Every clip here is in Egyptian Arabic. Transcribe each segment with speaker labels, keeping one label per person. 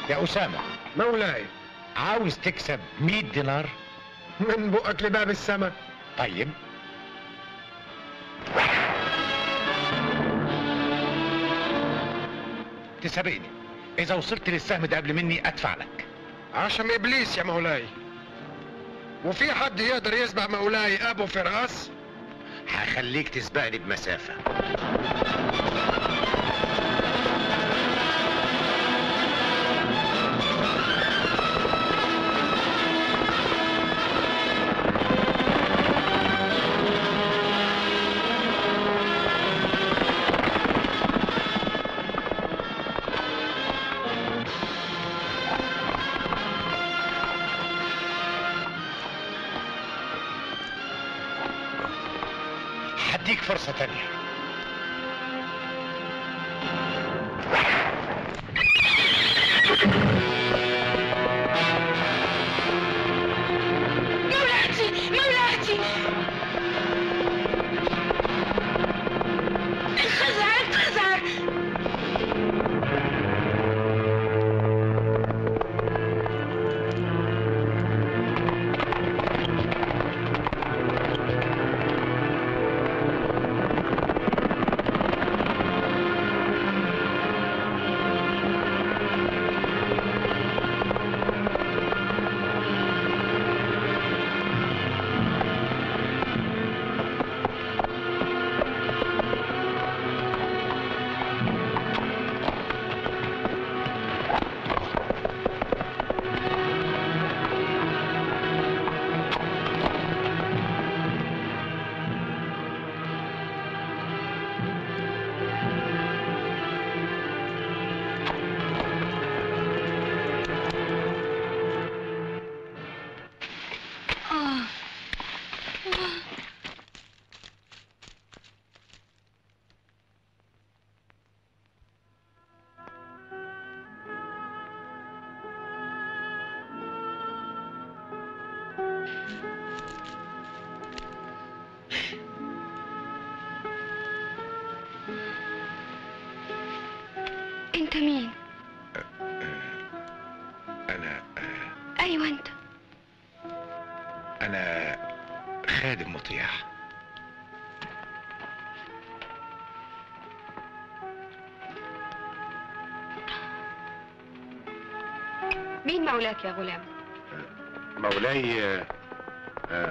Speaker 1: يا أسامة
Speaker 2: مولاي
Speaker 1: عاوز تكسب 100 دينار
Speaker 2: من بقك لباب السما
Speaker 1: طيب تسابقني إذا وصلت للسهم ده قبل مني أدفع لك
Speaker 2: عشم ابليس يا مولاي وفي حد يقدر يسبق مولاي ابو فراس
Speaker 1: هخليك تسبقني بمسافة هديك فرصة تانية
Speaker 3: مولاتي مولاتي الخزعة الخزعة آه. انت مين
Speaker 1: أنا
Speaker 3: ايوه انت
Speaker 1: أنا خادم مطيع
Speaker 3: مين مولاك يا غلام
Speaker 1: مولاي آه، آه،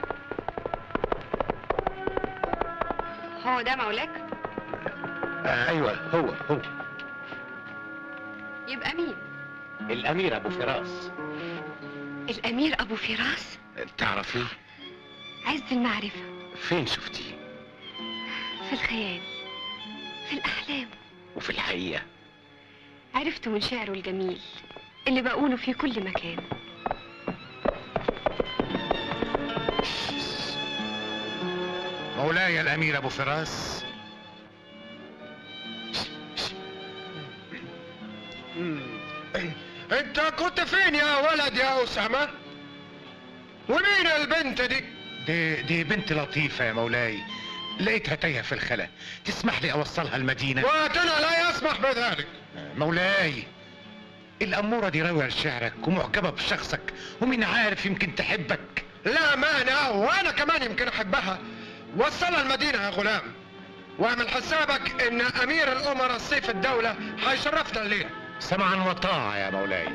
Speaker 3: هو ده مولاك
Speaker 1: آه، أيوة هو هو
Speaker 3: يبقى مين
Speaker 1: الأمير أبو فراس
Speaker 3: الامير ابو فراس
Speaker 1: تعرفيه
Speaker 3: عز المعرفة
Speaker 1: فين شفتيه
Speaker 3: في الخيال في الاحلام
Speaker 1: وفي الحقيقة
Speaker 3: عرفته من شعره الجميل اللي بقوله في كل مكان
Speaker 1: مولاي الأمير أبو فراس
Speaker 2: انت كنت فين يا ولد يا اسامه ومين البنت دي
Speaker 1: دي دي بنت لطيفة يا مولاي لقيتها تايهة في الخلا تسمح لي أوصلها المدينة
Speaker 2: وقتنا لا يسمح بذلك
Speaker 1: مولاي الأمورة دي راوية لشعرك ومعجبة بشخصك ومين عارف يمكن تحبك
Speaker 2: لا مانع وانا كمان يمكن احبها وصلها المدينه يا غلام واعمل حسابك ان امير الامراء سيف الدوله هيشرفنا الليله
Speaker 1: سمعا وطاعة يا مولاي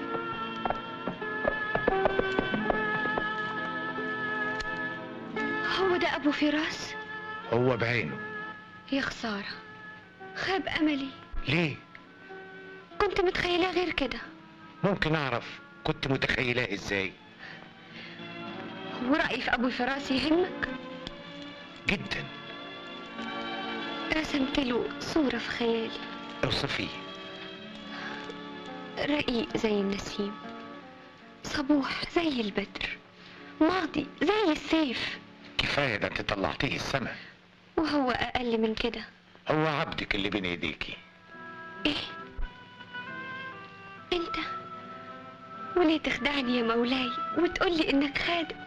Speaker 3: هو ده ابو فراس
Speaker 1: هو بعينه
Speaker 3: يا خسارة خاب املي
Speaker 1: ليه
Speaker 3: كنت متخيلة غير كده
Speaker 1: ممكن أعرف كنت متخيلاه إزاي
Speaker 3: ورأيي في ابو فراس يهمك
Speaker 1: جدا
Speaker 3: رسمت له صورة في خيالي
Speaker 1: اوصفيه
Speaker 3: رقيق زي النسيم صبوح زي البدر ماضي زي السيف
Speaker 1: كفاية ده انت طلعتيه السما
Speaker 3: وهو اقل من كده
Speaker 1: هو عبدك اللي بين ايديكي
Speaker 3: ايه انت وليه تخدعني يا مولاي وتقولي انك خادم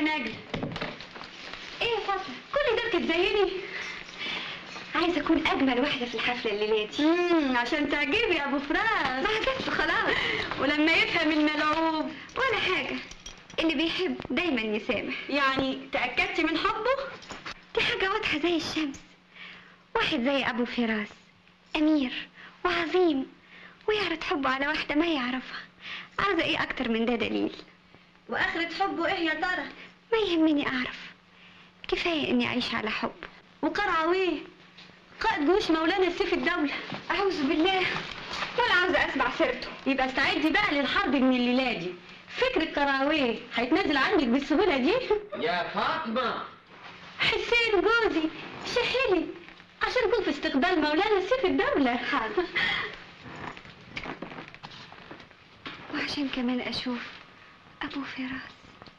Speaker 3: نجل ايه يا فاطمه كل ده بتتزيني عايزه اكون اجمل واحده في الحفله الليله دي
Speaker 4: امم عشان تعجبي يا ابو فراس
Speaker 3: ما عجبت خلاص
Speaker 4: ولما يفهم الملعوب
Speaker 3: ولا حاجه اللي بيحب دايما يسامح
Speaker 4: يعني تأكدتي من حبه
Speaker 3: دي حاجه واضحه زي الشمس واحد زي ابو فراس امير وعظيم ويعرض حبه على واحده ما يعرفها عاوزه ايه اكتر من ده دليل
Speaker 4: واخرة حبه ايه يا ترى
Speaker 3: ما يهمني اعرف كفايه اني اعيش على حب
Speaker 4: وقرعويه قائد جيوش مولانا سيف الدولة
Speaker 3: اعوذ بالله ولا عاوزه اسمع سيرته
Speaker 4: يبقى استعدي بقى للحرب من الليلة دي فكرة كراويه هيتنازل عندك بالسهولة دي
Speaker 2: يا فاطمة
Speaker 4: حسين جوزي شحلي عشان نكون في استقبال مولانا سيف الدولة
Speaker 3: حاضر وعشان كمان اشوف ابو فراس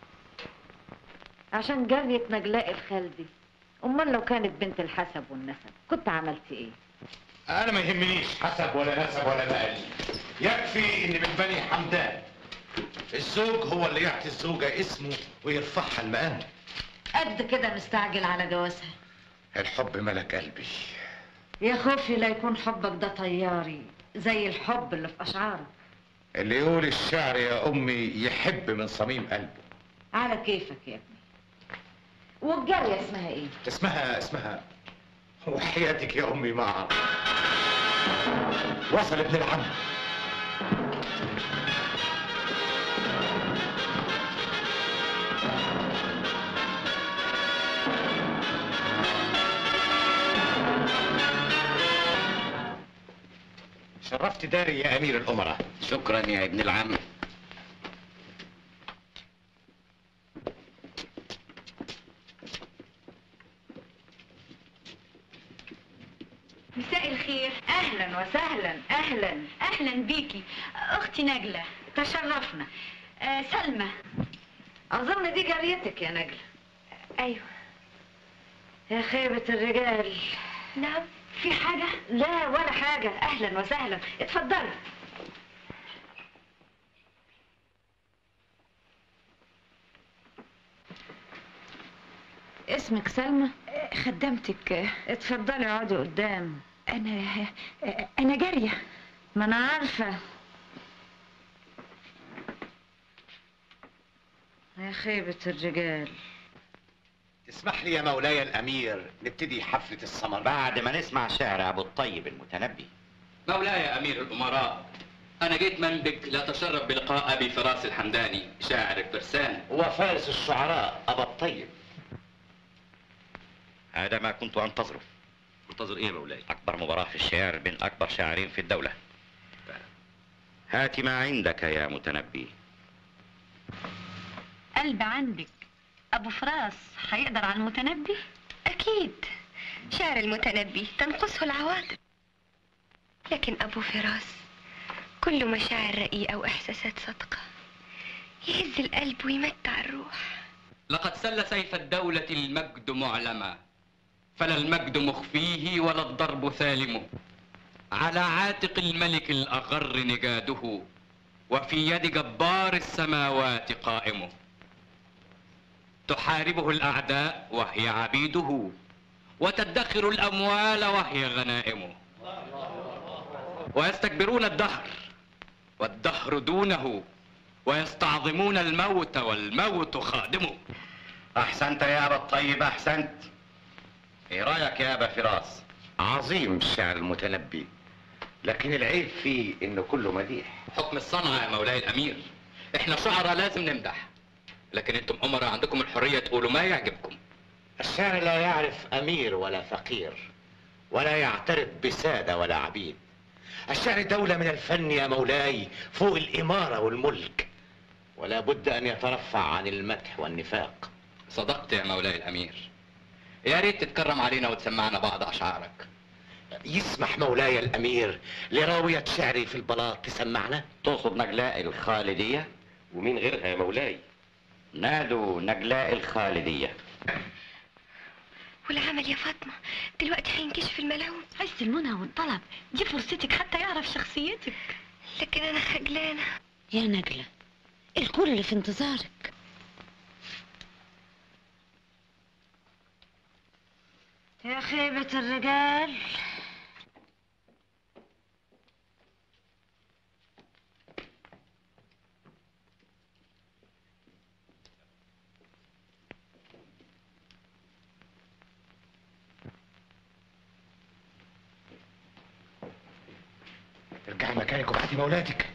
Speaker 5: عشان جارية نجلاء الخالدي امال لو كانت بنت الحسب والنسب كنت عملت ايه
Speaker 1: انا ما يهمنيش حسب ولا نسب ولا نقل يكفي ان من بني حمدان الزوج هو اللي يعطي الزوجة اسمه ويرفعها المقام
Speaker 5: قد كده مستعجل على جوازها
Speaker 1: الحب ملك قلبي
Speaker 5: يا خوفي لا يكون حبك ده طياري زي الحب اللي في اشعارك
Speaker 1: اللي يقول الشعر يا امي يحب من صميم قلبه
Speaker 5: على كيفك يا ابني والجارية اسمها ايه
Speaker 1: اسمها اسمها وحياتك يا امي ما اعرف وصل ابن العم شرفت داري يا امير الامراء
Speaker 6: شكرا يا ابن العم
Speaker 4: مساء الخير
Speaker 5: اهلا وسهلا اهلا
Speaker 4: اهلا بيكي اختي نجلة
Speaker 5: تشرفنا
Speaker 4: آه سلمى
Speaker 5: اظن دي جاريتك يا نجلة
Speaker 3: ايوه
Speaker 5: يا خيبة الرجال
Speaker 4: نعم في حاجة
Speaker 5: لا ولا حاجة اهلا وسهلا اتفضلي اسمك سلمى
Speaker 4: خدمتك
Speaker 5: اتفضلي اقعدي قدام
Speaker 4: انا انا جارية
Speaker 5: ما انا عارفة يا خيبة الرجال
Speaker 1: تسمح لي يا مولاي الامير نبتدي حفلة السمر
Speaker 6: بعد ما نسمع شعر ابو الطيب المتنبي
Speaker 7: مولاي امير الامراء انا جيت منبك لاتشرف بلقاء ابي فراس الحمداني شاعر الفرسان
Speaker 6: وفارس الشعراء ابا الطيب هذا ما كنت انتظره
Speaker 7: منتظر ايه يا مولاي
Speaker 6: اكبر مباراة في الشعر بين اكبر شاعرين في الدولة هات ما عندك يا متنبي
Speaker 4: قلب عندك ابو فراس هيقدر على المتنبي
Speaker 3: اكيد شعر المتنبي تنقصه العواطف لكن ابو فراس كله مشاعر رقيقه واحساسات صادقه يهز القلب ويمتع الروح
Speaker 7: لقد سل سيف الدولة المجد معلما فلا المجد مخفيه ولا الضرب ثالمه على عاتق الملك الأغر نجاده وفي يد جبار السماوات قائمه تحاربه الأعداء وهي عبيده وتدخر الأموال وهي غنائمه ويستكبرون الدهر والدهر دونه ويستعظمون الموت والموت خادمه
Speaker 6: احسنت يا ابا الطيب احسنت ايه رايك يا ابا فراس
Speaker 1: عظيم الشعر المتنبي لكن العيب فيه انه كله مديح
Speaker 7: حكم الصنعة يا مولاي الأمير إحنا شعراء لازم نمدح لكن أنتم أمراء عندكم الحرية تقولوا ما يعجبكم
Speaker 1: الشعر لا يعرف امير ولا فقير ولا يعترف بسادة ولا عبيد الشعر دولة من الفن يا مولاي فوق الإمارة والملك ولا بد أن يترفع عن المدح والنفاق
Speaker 7: صدقت يا مولاي الأمير يا ريت تتكرم علينا وتسمعنا بعض أشعارك
Speaker 1: يسمح مولاي الأمير لراوية شعري في البلاط تسمعنا
Speaker 6: تقصد نجلاء الخالدية
Speaker 7: ومين غيرها يا مولاي
Speaker 6: نادوا نجلاء الخالدية
Speaker 3: والعمل يا فاطمه دلوقتي هينكشف الملعون
Speaker 4: عز المنى والطلب دي فرصتك حتى يعرف شخصيتك
Speaker 3: لكن انا خجلانه
Speaker 5: يا نجلة الكل في انتظارك يا خيبة الرجال
Speaker 1: ارجعي مكانك وابعتي مولاتك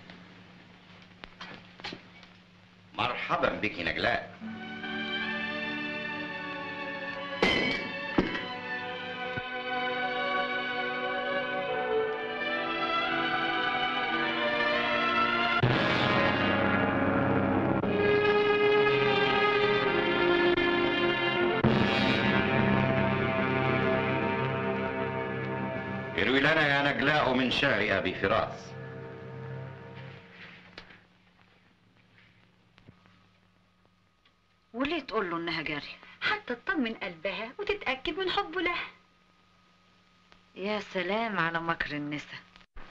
Speaker 6: مرحبا بك نجلاء اروي لنا يا نجلاء من شعر ابي فراس
Speaker 5: وليه تقول له انها جارية
Speaker 4: حتى تطمن قلبها وتتأكد من حبه لها
Speaker 5: يا سلام على مكر النساء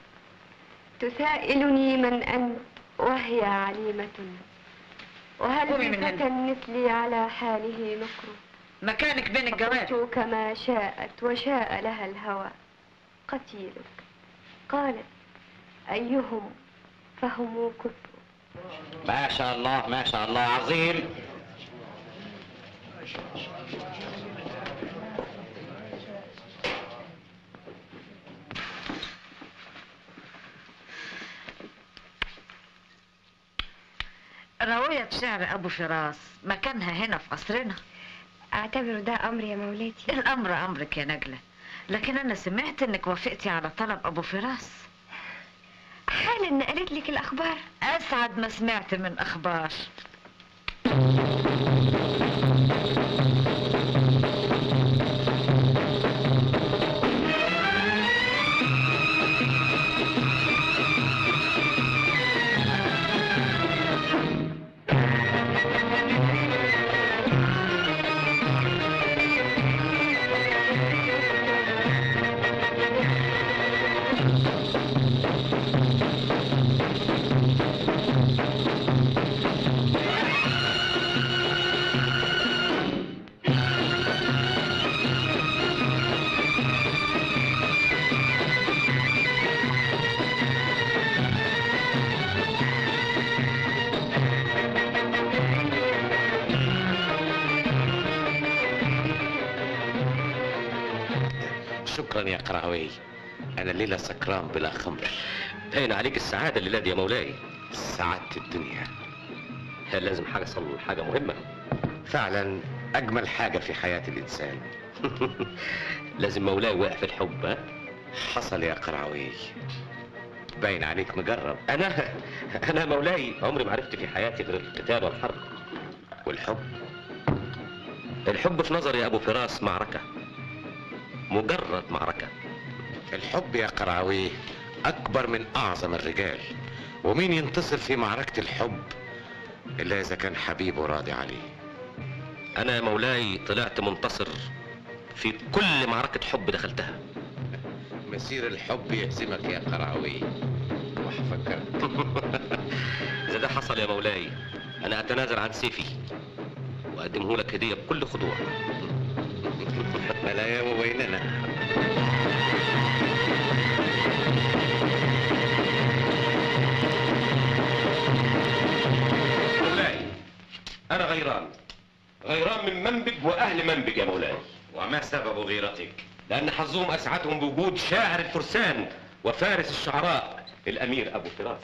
Speaker 3: تسائلني من أنت وهي عليمة وهل
Speaker 5: قومي من
Speaker 3: بفتى مثلي على حاله نكر
Speaker 5: مكانك بين الجوارح
Speaker 3: فقلت كما شاءت وشاء لها الهوى قتيلك قالت أيهم فهم كثر
Speaker 6: ما شاء الله ما شاء الله عظيم
Speaker 5: راوية شعر أبو فراس مكانها هنا في قصرنا
Speaker 3: أعتبر ده أمر يا مولاتي
Speaker 5: الأمر أمرك يا نجلة لكن أنا سمعت إنك وافقتي على طلب أبو فراس
Speaker 3: حالا نقلت لك الأخبار
Speaker 5: أسعد ما سمعت من أخبار
Speaker 1: شكرا يا قراوي انا الليله سكران بلا خمر
Speaker 8: باين عليك السعادة الليلة دي يا مولاي
Speaker 1: سعادة الدنيا
Speaker 8: هل لازم حصل حاجة مهمة
Speaker 1: فعلا اجمل حاجه في حياه الانسان
Speaker 8: لازم مولاي واقع في الحب ها
Speaker 1: حصل يا قرعوي باين عليك مجرب
Speaker 8: أنا أنا مولاي عمري ما عرفت في حياتي غير القتال والحرب
Speaker 1: والحب
Speaker 8: الحب في نظري يا أبو فراس معركة مجرد معركة
Speaker 1: الحب يا قرعوي اكبر من اعظم الرجال ومين ينتصر في معركه الحب الا اذا كان حبيبه راضي عليه
Speaker 8: أنا يا مولاي طلعت منتصر في كل معركة حب دخلتها
Speaker 1: مسير الحب يهزمك يا قرعوي وحفكرك
Speaker 8: إذا ده حصل يا مولاي أنا أتنازل عن سيفي وأقدمه لك هدية بكل خضوع
Speaker 1: ما الايام بيننا
Speaker 8: مولاي أنا غيران غيران من منبج وأهل منبج يا مولاي
Speaker 6: وما سبب غيرتك
Speaker 8: لأن حظهم أسعدهم بوجود شاعر الفرسان وفارس الشعراء الأمير أبو فراس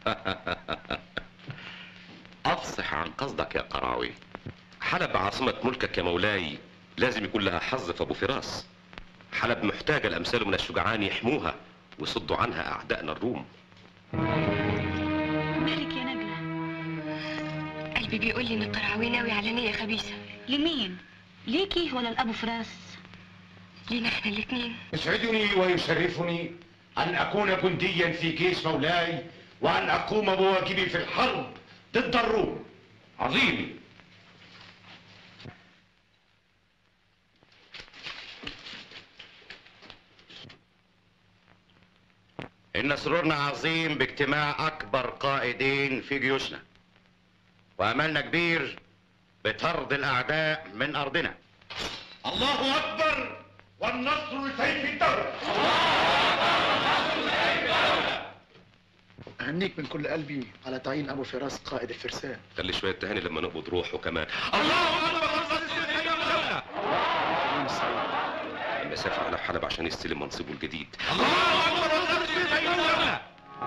Speaker 1: افصح عن قصدك يا قرعوي
Speaker 8: حلب عاصمة ملكك يا مولاي لازم يكون لها حظ في أبو فراس حلب محتاجة الأمثال من الشجعان يحموها ويصدوا عنها أعدائنا الروم
Speaker 4: مالك يا نجلة
Speaker 3: قلبي بيقول لي إن قرعوي ناوي على نية خبيثة
Speaker 4: لمين ليكي ولا لأبو فراس
Speaker 3: لينا احنا الاتنين
Speaker 1: يسعدني ويشرفني أن أكون جنديا في جيش مولاي وأن أقوم بواجبي في الحرب ضد الروم
Speaker 8: عظيم
Speaker 6: إن سرورنا عظيم باجتماع أكبر قائدين في جيوشنا وأملنا كبير بطرد الأعداء من أرضنا
Speaker 1: الله أكبر
Speaker 9: النصر لسيف الدولة
Speaker 10: أهنيك من كل قلبي على تعيين أبو فراس قائد الفرسان
Speaker 8: خلي شويه تهاني لما نقبض روحه كمان
Speaker 9: الله اكبر سيف الدولة
Speaker 10: يوم السعيد
Speaker 8: لما يسافر على حلب عشان يستلم منصبه الجديد
Speaker 9: الله اكبر سيف الدولة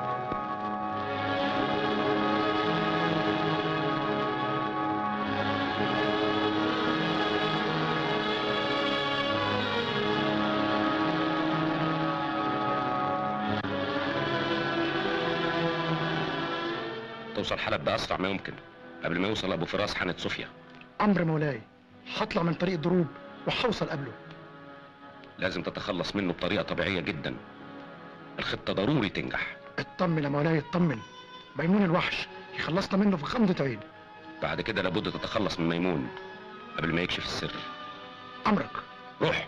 Speaker 8: توصل حلب باسرع ما يمكن قبل ما يوصل ابو فراس حانة صوفيا
Speaker 10: أمر مولاي هطلع من طريق ضروب وحوصل قبله
Speaker 8: لازم تتخلص منه بطريقه طبيعيه جدا الخطه ضروري تنجح
Speaker 10: اطمن يا مولاي اطمن ميمون الوحش يخلصنا منه في غمضة عين
Speaker 8: بعد كده لابد تتخلص من ميمون قبل ما يكشف السر
Speaker 10: أمرك
Speaker 8: روح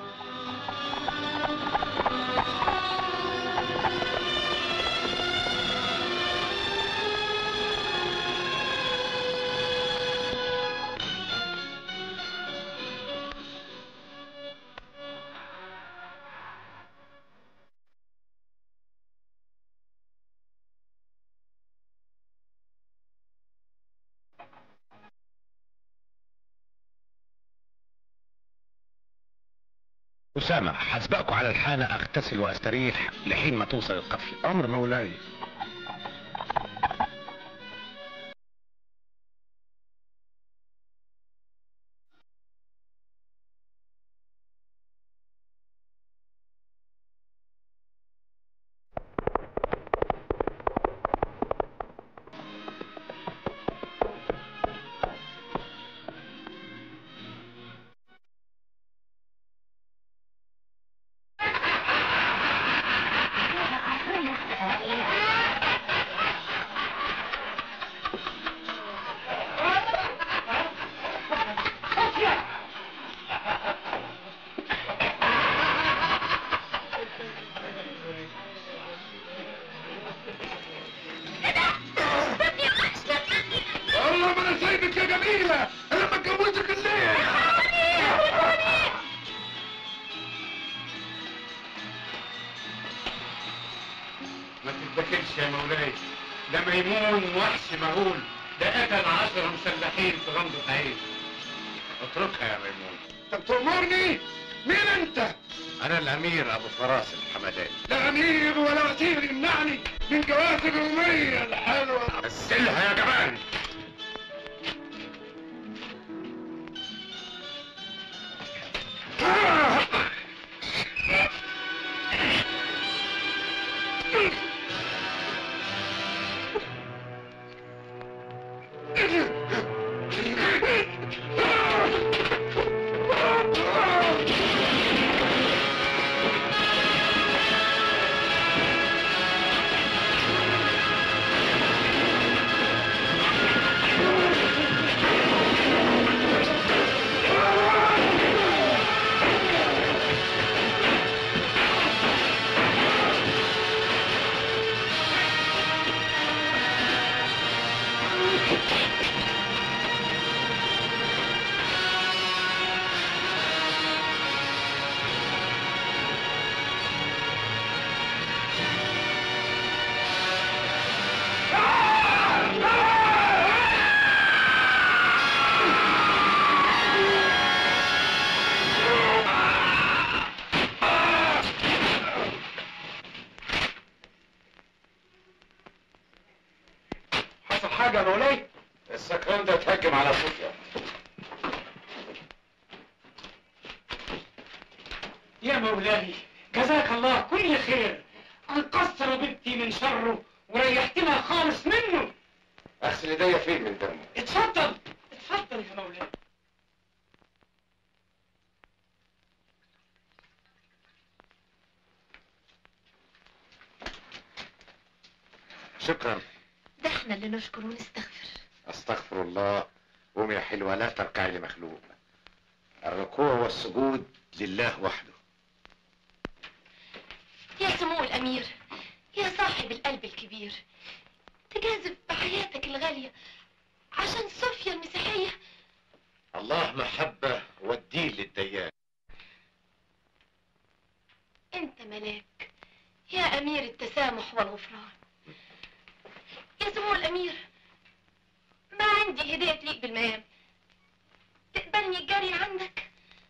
Speaker 1: أسامة حسبقكم على الحانة أغتسل وأستريح لحين ما توصل القفلة
Speaker 10: أمر مولاي
Speaker 9: والله ما انا سايبك يا جميلة انا ما اتجوزك الليل ما تتبكلش يا مولاي ده ميمون وحش مهول ده قتل عشرة مسلحين في غمضة عين اتركها يا ميمون انت بتأمرني؟ مين انت؟
Speaker 1: أنا الأمير أبو فراس الحمداني
Speaker 9: لا امير ولا وزير يمنعني من جواز الرومية الحلوة
Speaker 1: نزلها يا جبان
Speaker 9: حصل حاجة يا مولاي؟
Speaker 1: السكران ده اتهجم على صوفيا
Speaker 2: يا مولاي جزاك الله كل خير انقذت ربيبتي من شره وريحتنا خالص منه
Speaker 1: أغسل ايديا فين من دمه
Speaker 2: اتفضل اتفضل يا مولاي
Speaker 1: شكرا
Speaker 4: ده احنا اللي نشكر ونستغفر
Speaker 1: أستغفر الله قوم يا حلوة لا تركعي لمخلوق الركوع والسجود لله وحده
Speaker 4: يا سمو الأمير يا صاحب القلب الكبير تجازف بحياتك الغالية عشان صوفيا المسيحية
Speaker 1: الله محبة والدين للديان
Speaker 4: انت ملاك يا امير التسامح والغفران يا سمو الامير ما عندي هدية تليق بالمقام تقبلني جاري عندك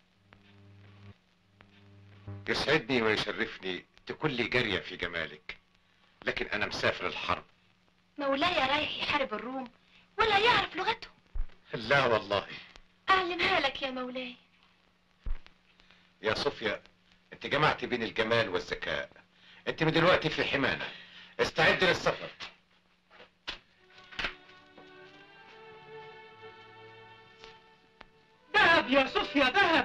Speaker 1: يسعدني ويشرفني تكون لي جارية في جمالك لكن أنا مسافر الحرب
Speaker 4: مولاي رايح يحارب الروم ولا يعرف لغتهم
Speaker 1: لا والله
Speaker 4: اعلمها لك يا مولاي
Speaker 1: يا صوفيا أنت جمعت بين الجمال والذكاء أنت من دلوقتي في حمانة استعد للسفر
Speaker 11: ذهب يا صوفيا ذهب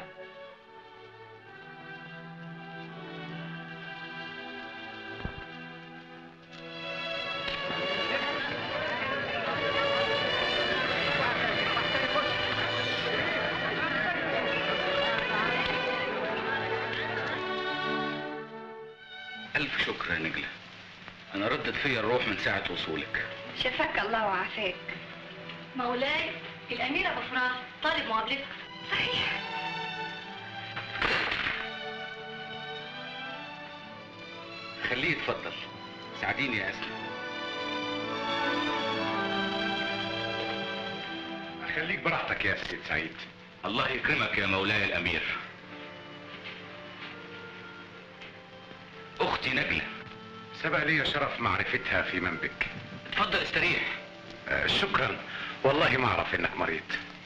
Speaker 6: ألف شكر يا نجلة أنا ردت فيا الروح من ساعة وصولك
Speaker 3: شفاك الله وعافاك
Speaker 4: مولاي الامير ابو فراس طالب مقابلتك
Speaker 3: صحيح
Speaker 6: خليه يتفضل ساعديني يا أسماء
Speaker 1: خليك براحتك يا سيد سعيد
Speaker 6: الله يكرمك يا مولاي الأمير أختي نجلة
Speaker 1: سبق لي شرف معرفتها في منبك
Speaker 6: اتفضل استريح
Speaker 1: آه، شكرا والله ما أعرف إنك مريض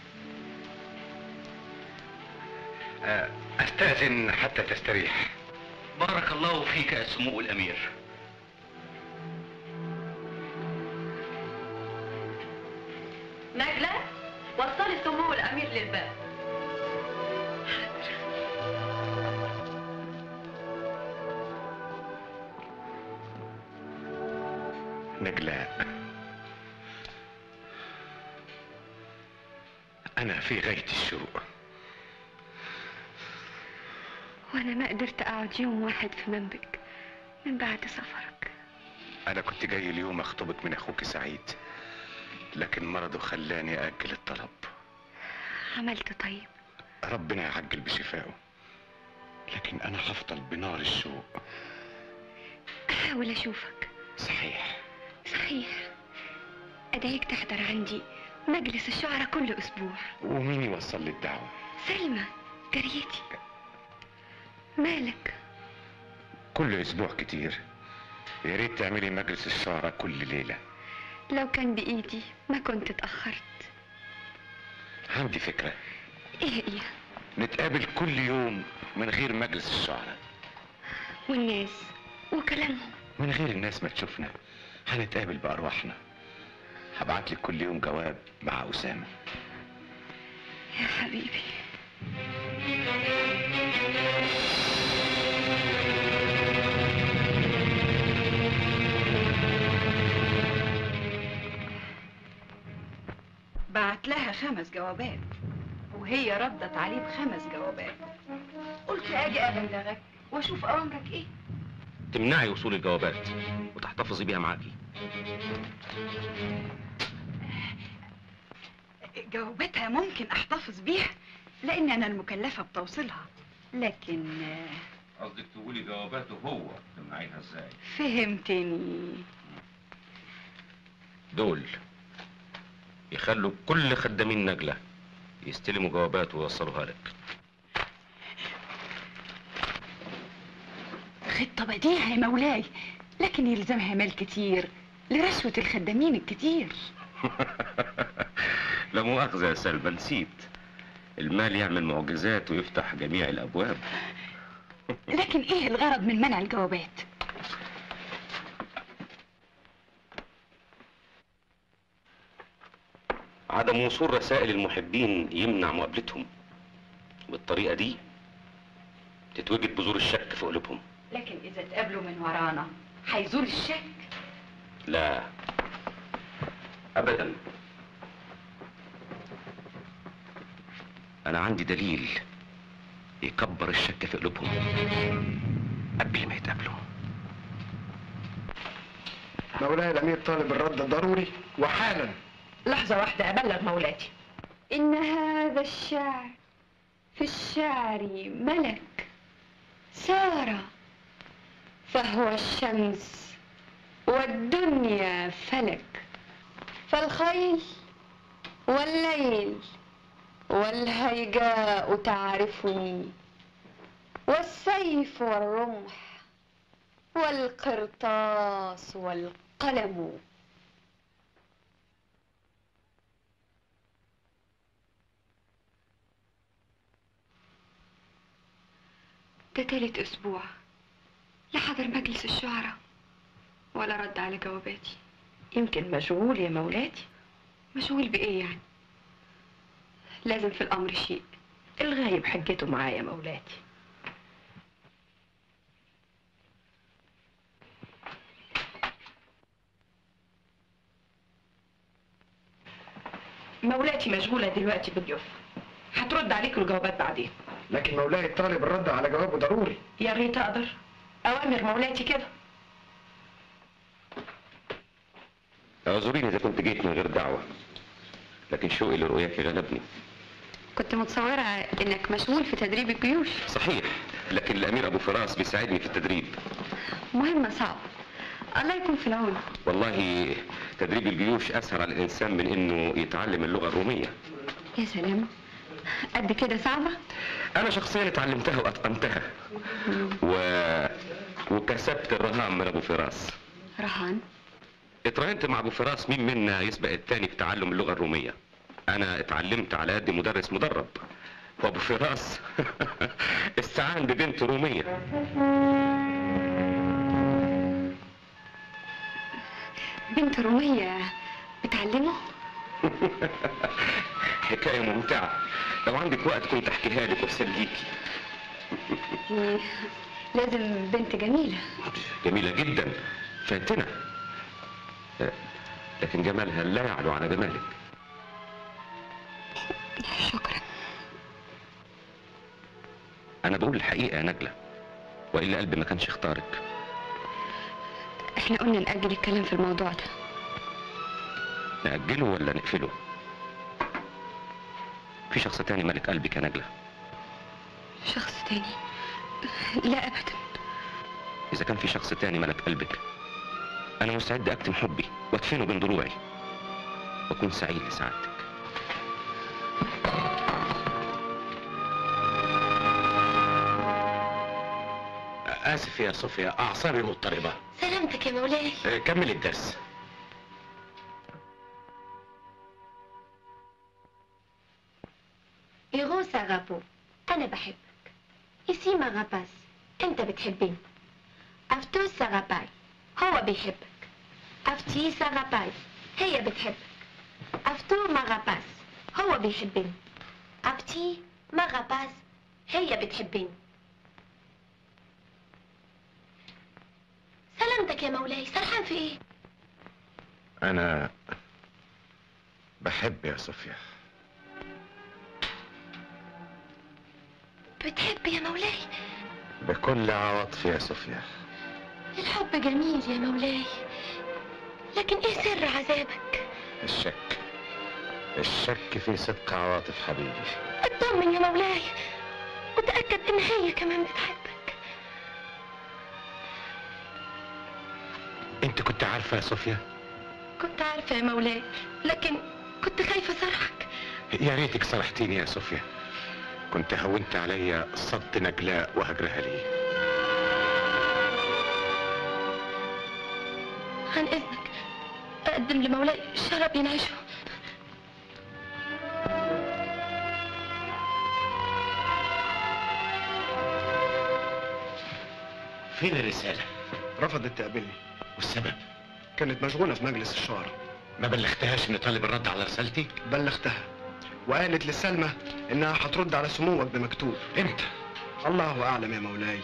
Speaker 1: آه، أستأذن حتى تستريح
Speaker 6: بارك الله فيك يا سمو الأمير
Speaker 4: نجلة وصلي سمو الامير للباب
Speaker 1: نجلاء أنا في غاية الشوق
Speaker 3: وانا ما قدرت اقعد يوم واحد في منبك من بعد سفرك
Speaker 1: أنا كنت جاي اليوم أخطبك من أخوك سعيد لكن مرضه خلاني أأجل الطلب
Speaker 3: عملت طيب
Speaker 1: ربنا يعجل بشفائه لكن أنا هفضل بنار الشوق
Speaker 3: احاول اشوفك
Speaker 1: صحيح
Speaker 3: صحيح ادعيك تحضر عندي مجلس الشعراء كل اسبوع
Speaker 1: ومين يوصل لي الدعوة
Speaker 3: سلمى جريتي مالك
Speaker 1: كل أسبوع كتير يا ريت تعملي مجلس الشعراء كل ليلة
Speaker 3: لو كان بايدي ما كنت اتاخرت
Speaker 1: عندي فكرة
Speaker 3: ايه ايه
Speaker 1: نتقابل كل يوم من غير مجلس الشعراء
Speaker 3: والناس وكلامهم
Speaker 1: من غير الناس ما تشوفنا هنتقابل بأرواحنا هبعت لك كل يوم جواب مع أسامة
Speaker 3: يا حبيبي
Speaker 12: بعت لها خمس جوابات وهي ردت عليه بخمس جوابات قلت اجي ابلغك واشوف اوامرك ايه
Speaker 8: تمنعي وصول الجوابات وتحتفظي بيها معاكي
Speaker 12: جواباتها ممكن احتفظ بيها لان انا المكلفه بتوصيلها لكن آه،
Speaker 8: قصدك تقولي جواباته هو تمنعيها ازاي
Speaker 12: فهمتني
Speaker 8: دول يخلوا كل خدامين نجلة يستلموا جوابات ويوصلوها لك
Speaker 12: خطه بديعه يا مولاي لكن يلزمها مال كتير لرشوه الخدامين الكتير
Speaker 8: لا مؤاخذة يا سلمى نسيت المال يعمل معجزات ويفتح جميع الأبواب
Speaker 12: لكن ايه الغرض من منع الجوابات
Speaker 8: عدم وصول رسائل المحبين يمنع مقابلتهم بالطريقة دي تتوجد بذور الشك في قلوبهم
Speaker 12: لكن اذا اتقابلوا من ورانا هيزول الشك
Speaker 8: لا أبدا أنا عندي دليل يكبر الشك في قلوبهم قبل ما يتقابلوا
Speaker 2: مولاي الامير طالب الرد ضروري وحالا
Speaker 12: لحظه واحده ابلغ مولاتي
Speaker 3: إن هذا الشعر في الشعر ملك سار فهو الشمس والدنيا فلك فالخيل والليل والهيجاء تعرفني والسيف والرمح والقرطاس والقلم ده تالت أسبوع لا حضر مجلس الشعراء ولا رد على جواباتي
Speaker 12: يمكن مشغول يا مولاتي
Speaker 3: مشغول بإيه يعني؟ لازم في الأمر شيء
Speaker 12: الغايب حجته معايا يا مولاتي مولاتي مشغولة دلوقتي بالضيوف هترد عليك الجوابات بعدين
Speaker 2: لكن مولاي طالب الرد على جوابه ضروري
Speaker 12: يا ريت اقدر اوامر مولاتي كده
Speaker 8: اعذريني اذا كنت جيت من غير دعوه لكن شوقي لرؤياك غلبني
Speaker 3: كنت متصورة إنك مشغول في تدريب الجيوش
Speaker 8: صحيح لكن الامير ابو فراس بيساعدني في التدريب
Speaker 3: مهمة صعبة الله يكون في العون
Speaker 8: والله تدريب الجيوش اسهل على الانسان من انه يتعلم اللغه الروميه
Speaker 3: يا سلام قد كده صعبة؟
Speaker 8: انا شخصيا اتعلمتها واتقنتها و... وكسبت الرهان من ابو فراس
Speaker 3: رهان
Speaker 8: اتراهنت مع ابو فراس مين منا يسبق التاني في تعلم اللغه الروميه انا اتعلمت على قد مدرس مدرب وابو فراس استعان ببنت روميه
Speaker 3: بنت رومية بتعلمه؟
Speaker 8: حكايه ممتعه لو عندك وقت كنت احكيها لك واسليكي
Speaker 3: مم، لازم بنت جميلة
Speaker 8: جميله جدا فاتنه آه، لكن جمالها لا يعلو على جمالك
Speaker 3: شكرا
Speaker 8: انا بقول الحقيقه يا نجله والا قلبي ما كانش اختارك
Speaker 3: احنا قلنا نأجل الكلام في الموضوع ده
Speaker 8: نأجله ولا نقفله في شخص تاني ملك قلبك يا نجله
Speaker 3: شخص تاني لا أبدا
Speaker 8: اذا كان في شخص تاني ملك قلبك انا مستعد اكتم حبي وادفنه بين ضلوعي واكون سعيد لسعادتك
Speaker 1: آسف يا صوفيا أعصابي مضطربة
Speaker 4: سلامتك يا مولاي
Speaker 1: آه، كمل الدرس
Speaker 4: إيغو ساغابو أنا بحبك إيسي ماغاباس أنت بتحبني أفتو ساغاباي هو بيحبك أفتي ساغاباي هي بتحبك أفتو ماغاباس هو بيحبني أفتي ماغاباس هي بتحبني سلامتك يا مولاي سرحان في إيه؟
Speaker 1: أنا بحب يا صوفيا
Speaker 4: بتحب يا مولاي
Speaker 1: بكل عواطفي يا صوفيا
Speaker 4: الحب جميل يا مولاي لكن إيه سر عذابك؟
Speaker 1: الشك الشك في صدق عواطف حبيبي
Speaker 4: اطمن يا مولاي وتأكد إن هي كمان بتحبك
Speaker 1: أنت كنت عارفة يا صوفيا
Speaker 4: كنت عارفة يا مولاي لكن كنت خايفة صرحك
Speaker 1: يا ريتك صرحتيني يا صوفيا كنت هونت عليا صد نجلاء وهجرها لي
Speaker 4: عن إذنك أقدم لمولاي شراب ينعشه
Speaker 1: فين الرسالة؟
Speaker 2: رفضت تقابلني
Speaker 1: والسبب؟
Speaker 2: كانت مشغولة في مجلس الشعراء
Speaker 1: ما بلغتهاش إني طالب الرد على رسالتي؟
Speaker 2: بلغتها وقالت لسلمى انها هترد على سموك بمكتوب
Speaker 1: امتى؟
Speaker 2: الله اعلم يا مولاي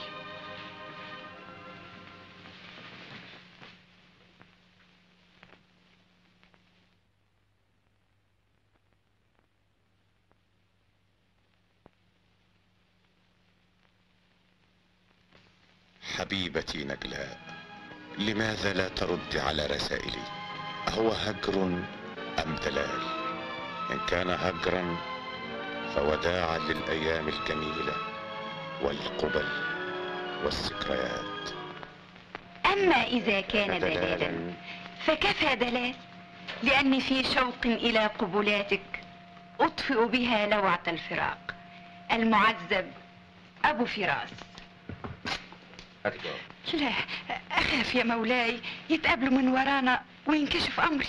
Speaker 1: حبيبتي نجلاء لماذا لا ترد على رسائلي أهو هجر أم دلال إن كان هجرا فوداعا للأيام الجميلة والقبل والذكريات
Speaker 12: أما إذا كان دلالا فكفى دلال لأني في شوق إلى قبلاتك أطفئ بها لوعة الفراق المعذب أبو فراس
Speaker 8: هاتي جواب
Speaker 12: لا أخاف يا مولاي يتقابلوا من ورانا وينكشف أمري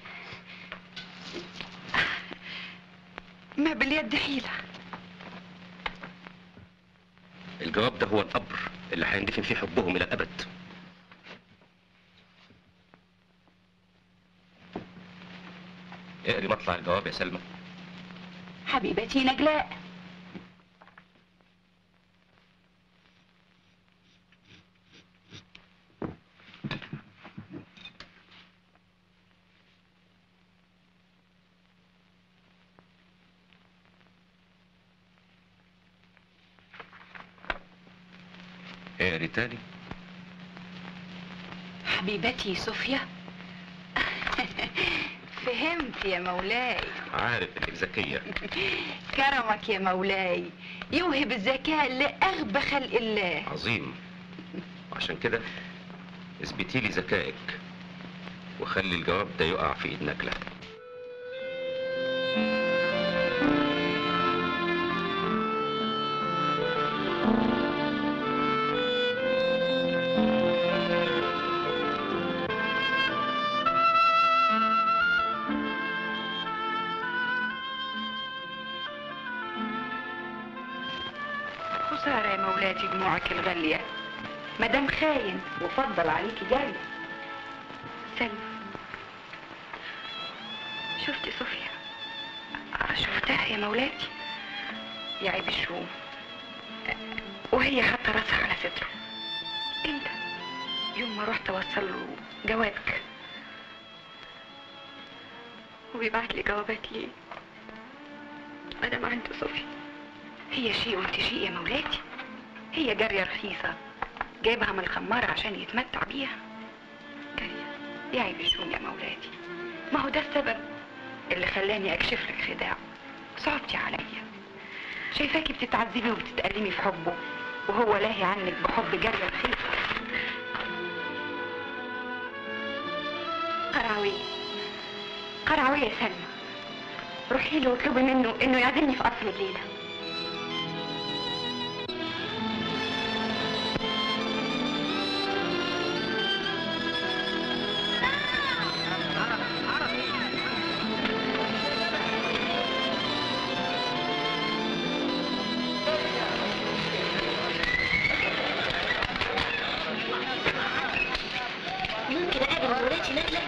Speaker 12: ما باليد حيلة
Speaker 8: الجواب ده هو القبر اللي هيندفن فيه حبهم الى الابد اقري مطلع الجواب يا سلمى
Speaker 12: حبيبتي نجلاء
Speaker 8: اقري تاني
Speaker 12: حبيبتي صوفيا فهمت يا مولاي
Speaker 8: عارف انك ذكيه
Speaker 12: كرمك يا مولاي يوهب الذكاء لأغبى خلق الله
Speaker 8: عظيم عشان كده اثبتي لي ذكائك وخلي الجواب ده يقع في ايد نجله
Speaker 12: خسارة يا مولاتي دموعك الغالية مدام خاين وفضل عليكي جارية
Speaker 3: سلمى شفتي صوفيا
Speaker 12: شفتها يا مولاتي يا عيب الشوم وهي حاطة راسها على صدره
Speaker 3: امتى
Speaker 12: يوم ما رحت اوصل له جوابك
Speaker 3: وبيبعت لي جوابات ليه انا ما عندي صوفيا
Speaker 12: هي شيء وانت شيء يا مولاتي هي جارية رخيصة جايبها من الخمارة عشان يتمتع بيها جارية يا عيب الشوم يا مولاتي ما هو ده السبب اللي خلاني اكشف لك خداعه صعبتي عليا شايفاكي بتتعذبي وبتتألمي في حبه وهو لاهي عنك بحب جارية رخيصة
Speaker 3: قرعوي قرعوي يا سلمى روحي له واطلبي منه انه يعزمني في قصر الليله
Speaker 4: ممكن اقابل مراتي نجلة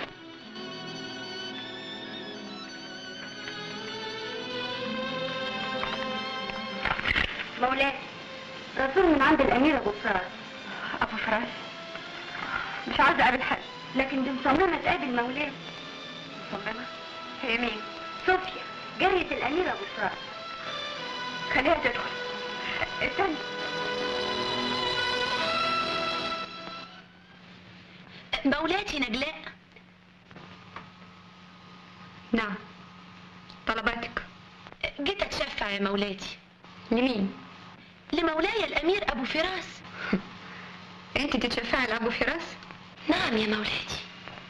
Speaker 3: مولاي رسول من عند الامير ابو فراس
Speaker 12: ابو فراس
Speaker 3: مش عاوزه اقابل حد لكن دي مصممه تقابل مولاي
Speaker 12: مصممة هي مين
Speaker 3: صوفيا جارية الامير ابو فراس خليها تدخل استنى
Speaker 4: مولاتي نجلاء
Speaker 3: نعم طلباتك
Speaker 4: جيت اتشفع يا مولاتي
Speaker 3: لمين
Speaker 4: لمولاي الامير ابو فراس
Speaker 3: انت تتشفعي لابو فراس
Speaker 4: نعم يا مولاتي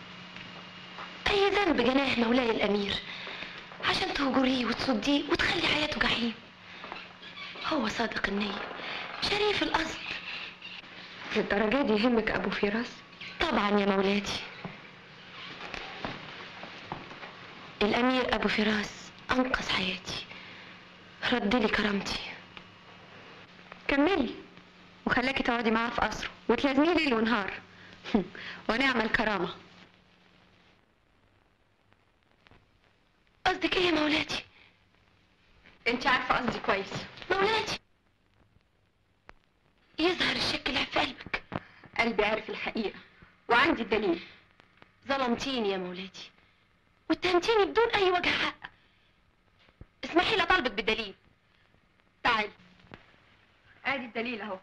Speaker 4: اي ذنب جناه مولاي الامير عشان تهجريه وتصديه وتخلي حياته جحيم هو صادق النية شريف القصد
Speaker 3: للدرجة دي يهمك ابو فراس
Speaker 4: طبعا يا مولاتي الامير ابو فراس انقذ حياتي رد لي كرامتي
Speaker 3: كملي وخلاكي تقعدي معاه في قصره وتلازميه ليل ونهار ونعمل كرامة
Speaker 4: قصدك ايه يا مولاتي
Speaker 3: انت عارفة قصدي كويس
Speaker 4: مولاتي يظهر الشك اللي في قلبك
Speaker 3: قلبي عارف الحقيقة وعندي الدليل
Speaker 4: ظلمتيني يا مولاتي واتهمتيني بدون اي وجه حق اسمحي لي اطالبك بالدليل
Speaker 3: تعالي ادي الدليل اهو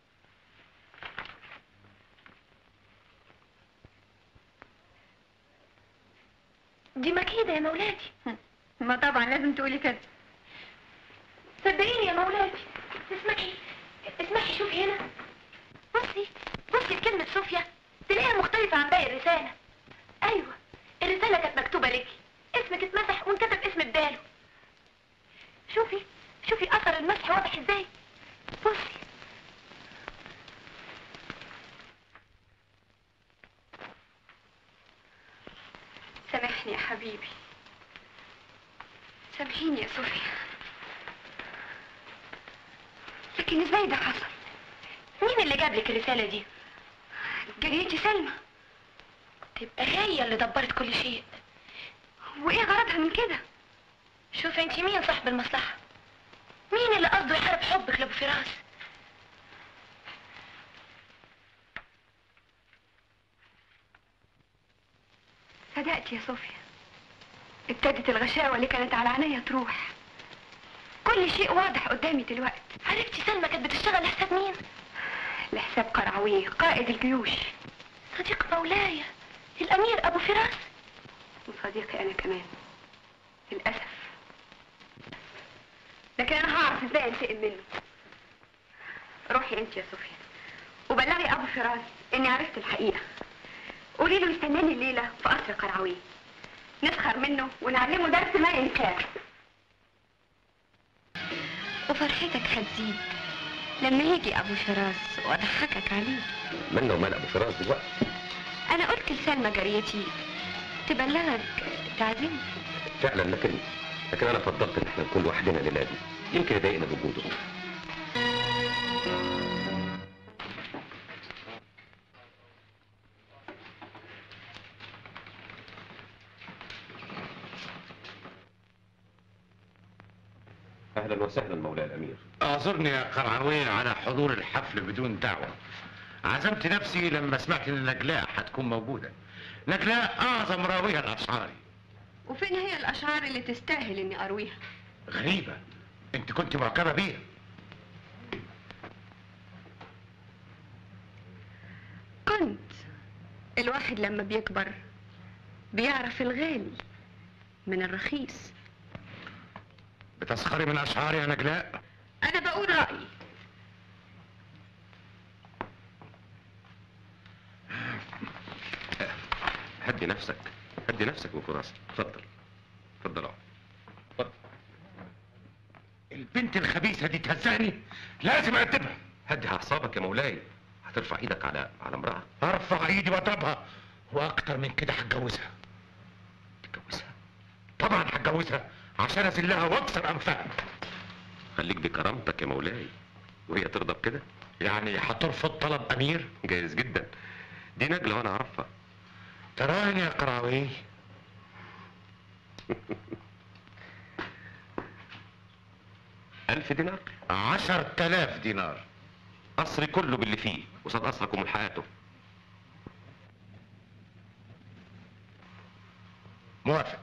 Speaker 4: دي مكيدة يا مولاتي
Speaker 3: ما طبعا لازم تقولي كده
Speaker 4: صدقيني يا مولاتي اسمعي اسمعي شوفي هنا بصي بصي كلمة صوفيا تلاقي
Speaker 3: سامحني يا حبيبي سامحيني يا صوفيا لكن ازاي ده حصل
Speaker 4: مين اللي جاب لك الرسالة دي؟
Speaker 3: جريتي سلمى
Speaker 4: تبقى هي اللي دبرت كل شيء
Speaker 3: وايه غرضها من كده
Speaker 4: شوف انت مين صاحب المصلحة مين اللي قصده يحارب حبك لابو فراس
Speaker 3: صدقت يا صوفيا ابتدت الغشاوة اللي كانت على عينيا تروح كل شيء واضح قدامي دلوقتي
Speaker 4: عرفتي سلمى كانت بتشتغل لحساب مين
Speaker 3: لحساب قرعويه قائد الجيوش
Speaker 4: صديق مولاي الامير ابو فراس
Speaker 3: وصديقي انا كمان للاسف لكن انا هعرف ازاي انتقم منه روحي انت يا صوفيا وبلغي ابو فراس اني عرفت الحقيقه قولي له يستناني الليله في قصر قرعويه نسخر منه ونعلمه درس ما ينساه وفرحتك هتزيد لما يجي ابو فراس واضحكك عليه
Speaker 8: مالنا ومال ابو فراس دلوقتي
Speaker 3: انا قلت لسلمى جاريتي تبلغك تعزيم
Speaker 8: فعلا لكن لكن انا فضلت ان احنا نكون لوحدنا الليله دي يمكن يضايقنا بوجوده اهلا وسهلا مولاي الامير
Speaker 1: اعذرني يا قرعوية على حضور الحفل بدون دعوة عزمت نفسي لما سمعت ان نجلاء هتكون موجودة نجلاء اعظم راوية الاشعاري
Speaker 3: وفين هي الاشعار اللي تستاهل اني ارويها
Speaker 1: غريبة انت كنت معجبة بيها
Speaker 3: كنت الواحد لما بيكبر بيعرف الغالي من الرخيص
Speaker 1: بتسخري من اشعاري يا نجلاء
Speaker 3: انا بقول رايي
Speaker 8: هدي نفسك هدي نفسك ابو فراس اتفضل اتفضل اقعد اتفضل
Speaker 1: البنت الخبيثة دي تهزقني لازم اقدمها
Speaker 8: هدي اعصابك يا مولاي هترفع ايدك على على امراه
Speaker 1: ارفع ايدي واضربها واكتر من كده هتجوزها
Speaker 8: تتجوزها
Speaker 1: طبعا هتجوزها عشان اذلها واكسر انفها
Speaker 8: خليك بكرامتك يا مولاي وهي ترضى بكده
Speaker 1: يعني هترفض طلب امير
Speaker 8: جايز جدا دي نجلة وانا اعرفها
Speaker 1: تراني يا قراوي
Speaker 8: ألف دينار
Speaker 1: عشر تلاف دينار
Speaker 8: قصري كله باللي فيه وصاد قصركم حياته
Speaker 1: موافق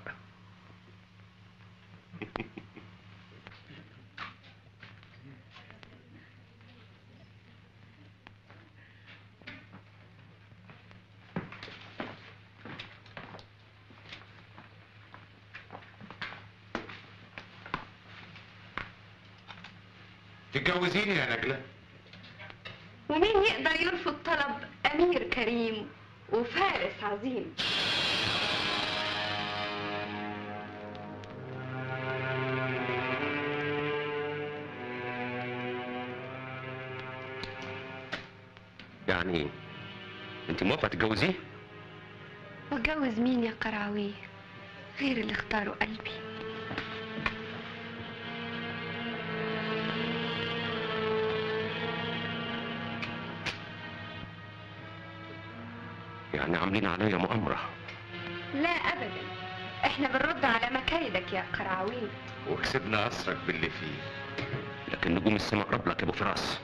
Speaker 1: تتجوزيني يا نجلة
Speaker 3: ومين يقدر يرفض طلب امير كريم وفارس عظيم
Speaker 8: يعني انت موافقة تتجوزيه
Speaker 3: واتجوز مين يا قرعوي غير اللي اختاره قلبي
Speaker 8: يعني عاملين عليا مؤامرة
Speaker 3: لا ابدا احنا بنرد على مكايدك يا قرعوي
Speaker 1: وكسبنا قصرك باللي فيه
Speaker 8: لكن نجوم السماء قرب لك يا ابو فراس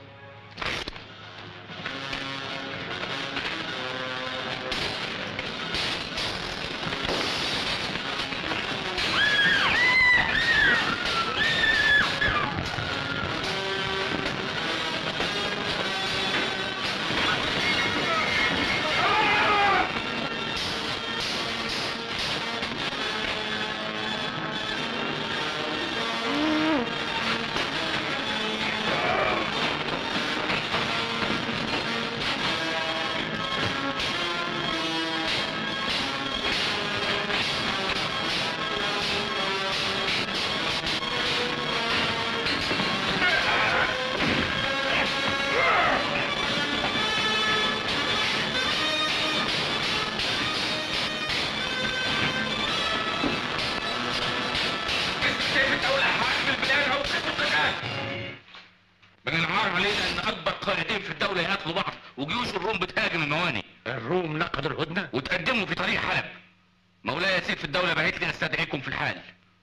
Speaker 8: جيوش الروم بتهاجم المواني
Speaker 1: الروم نقضوا الهدنة
Speaker 8: وتقدموا في طريق حلب مولاي سيف الدولة بعت لي استدعيكم في الحال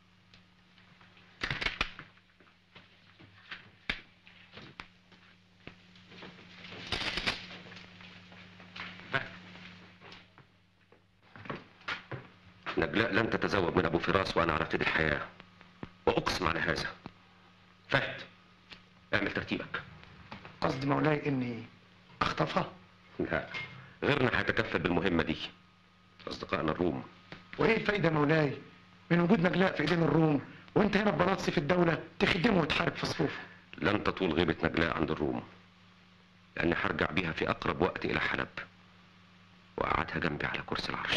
Speaker 13: نجلاء لن تتزوج من ابو فراس وانا على قيد الحياه واقسم على هذا فهد اعمل ترتيبك
Speaker 10: قصد مولاي اني اخطفها
Speaker 13: لا غيرنا هيتكفل بالمهمه دي اصدقائنا الروم
Speaker 10: وايه الفايده مولاي من وجود نجلاء في ايدين الروم وانت هنا ببلاطسي في الدوله تخدمه وتحارب في صفوفه
Speaker 13: لن تطول غيبه نجلاء عند الروم لاني هرجع بيها في اقرب وقت الى حلب واقعدها جنبي على كرسي العرش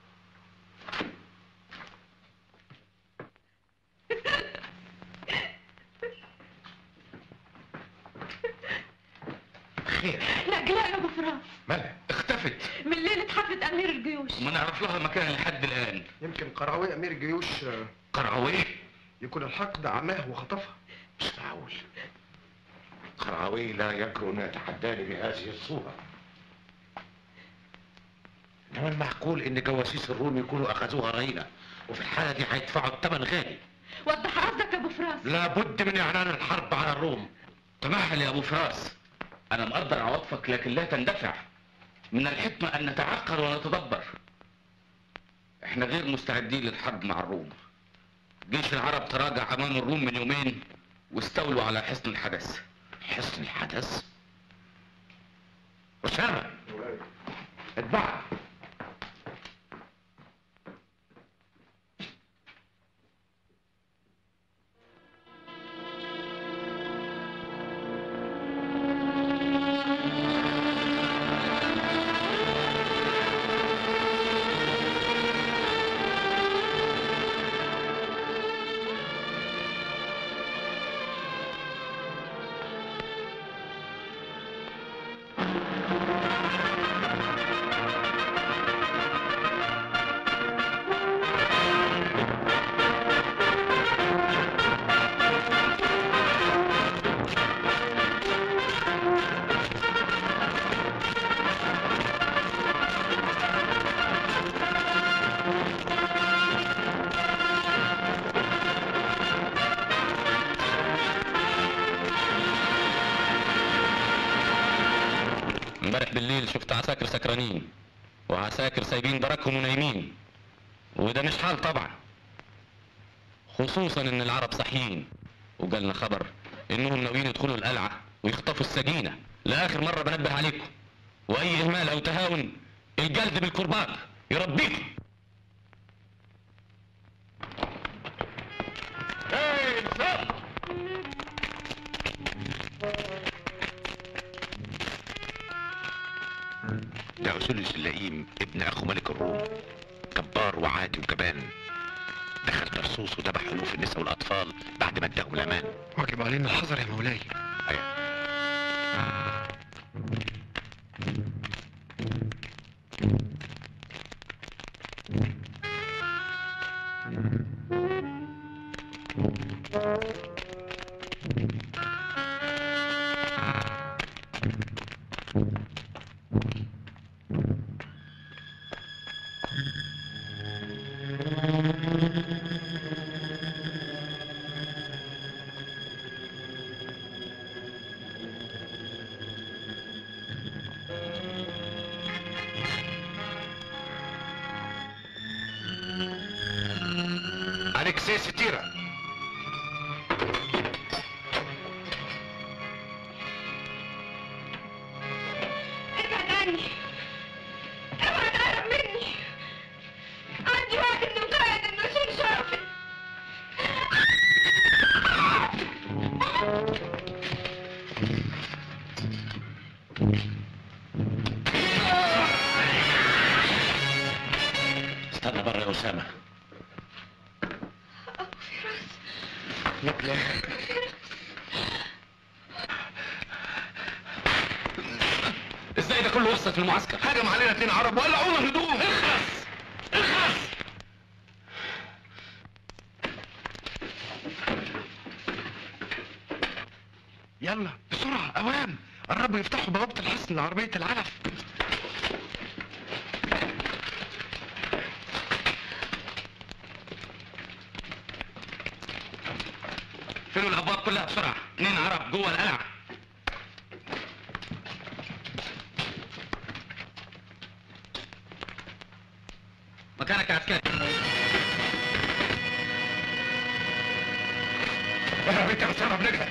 Speaker 1: خير
Speaker 4: نجلاء يا ابو فراس
Speaker 1: مالها
Speaker 8: اختفت
Speaker 4: من ليله حفله امير الجيوش
Speaker 8: ما نعرف لها مكان لحد الان
Speaker 2: يمكن قراوي امير الجيوش آه،
Speaker 8: قرعويه
Speaker 2: يكون الحقد عماه وخطفها
Speaker 1: مش معقول قرعوي لا يجرؤ ان يتحداني بهذه الصورة انما المعقول ان جواسيس الروم يكونوا اخذوها رهينة وفي الحالة دي هيدفعوا الثمن غالي
Speaker 4: وضح قصدك يا ابو فراس
Speaker 1: لابد من اعلان الحرب على الروم
Speaker 8: تمهل يا ابو فراس انا مقدر عواطفك لكن لا تندفع من الحكمة ان نتعقل ونتدبر احنا غير مستعدين للحرب مع الروم جيش العرب تراجع امام الروم من يومين واستولوا على حصن الحدث
Speaker 1: حصن الحدث أسامة اتبعها
Speaker 8: امبارح بالليل شفت عساكر سكرانين وعساكر سايبين دركهم ونايمين وده مش حال طبعا خصوصا ان العرب صاحيين وجالنا خبر انهم ناويين يدخلوا القلعه ويخطفوا السجينه لاخر مره بنبه عليكم واي اهمال او تهاون الجلد بالكرباج يربيكم
Speaker 1: ده أسولس اللئيم ابن أخو ملك الروم جبار وعاتي وجبان دخل ترسوس وذبح ألوف النساء والأطفال بعد ما اداهم الأمان
Speaker 2: واجب علينا الحذر يا مولاي
Speaker 1: أليكسي ستيرا
Speaker 4: ابعد عني ابعد قرب مني عندي وقت انه قاعد انه شيل شرفي
Speaker 1: استنى بره يا أسامة
Speaker 2: نجلاء
Speaker 8: ازاي ده كله وصل في المعسكر
Speaker 9: هجم علينا اتنين عرب ولعونا الهدوم
Speaker 8: اخلص اخلص
Speaker 9: يلا بسرعة اوام
Speaker 2: قربوا يفتحوا بوابة الحصن لعربية العلف
Speaker 8: اقفلوا الابواب كلها بسرعه اتنين عرب جوه القلعه مكانك يا عسكري
Speaker 2: يا بنت حسام بنجلة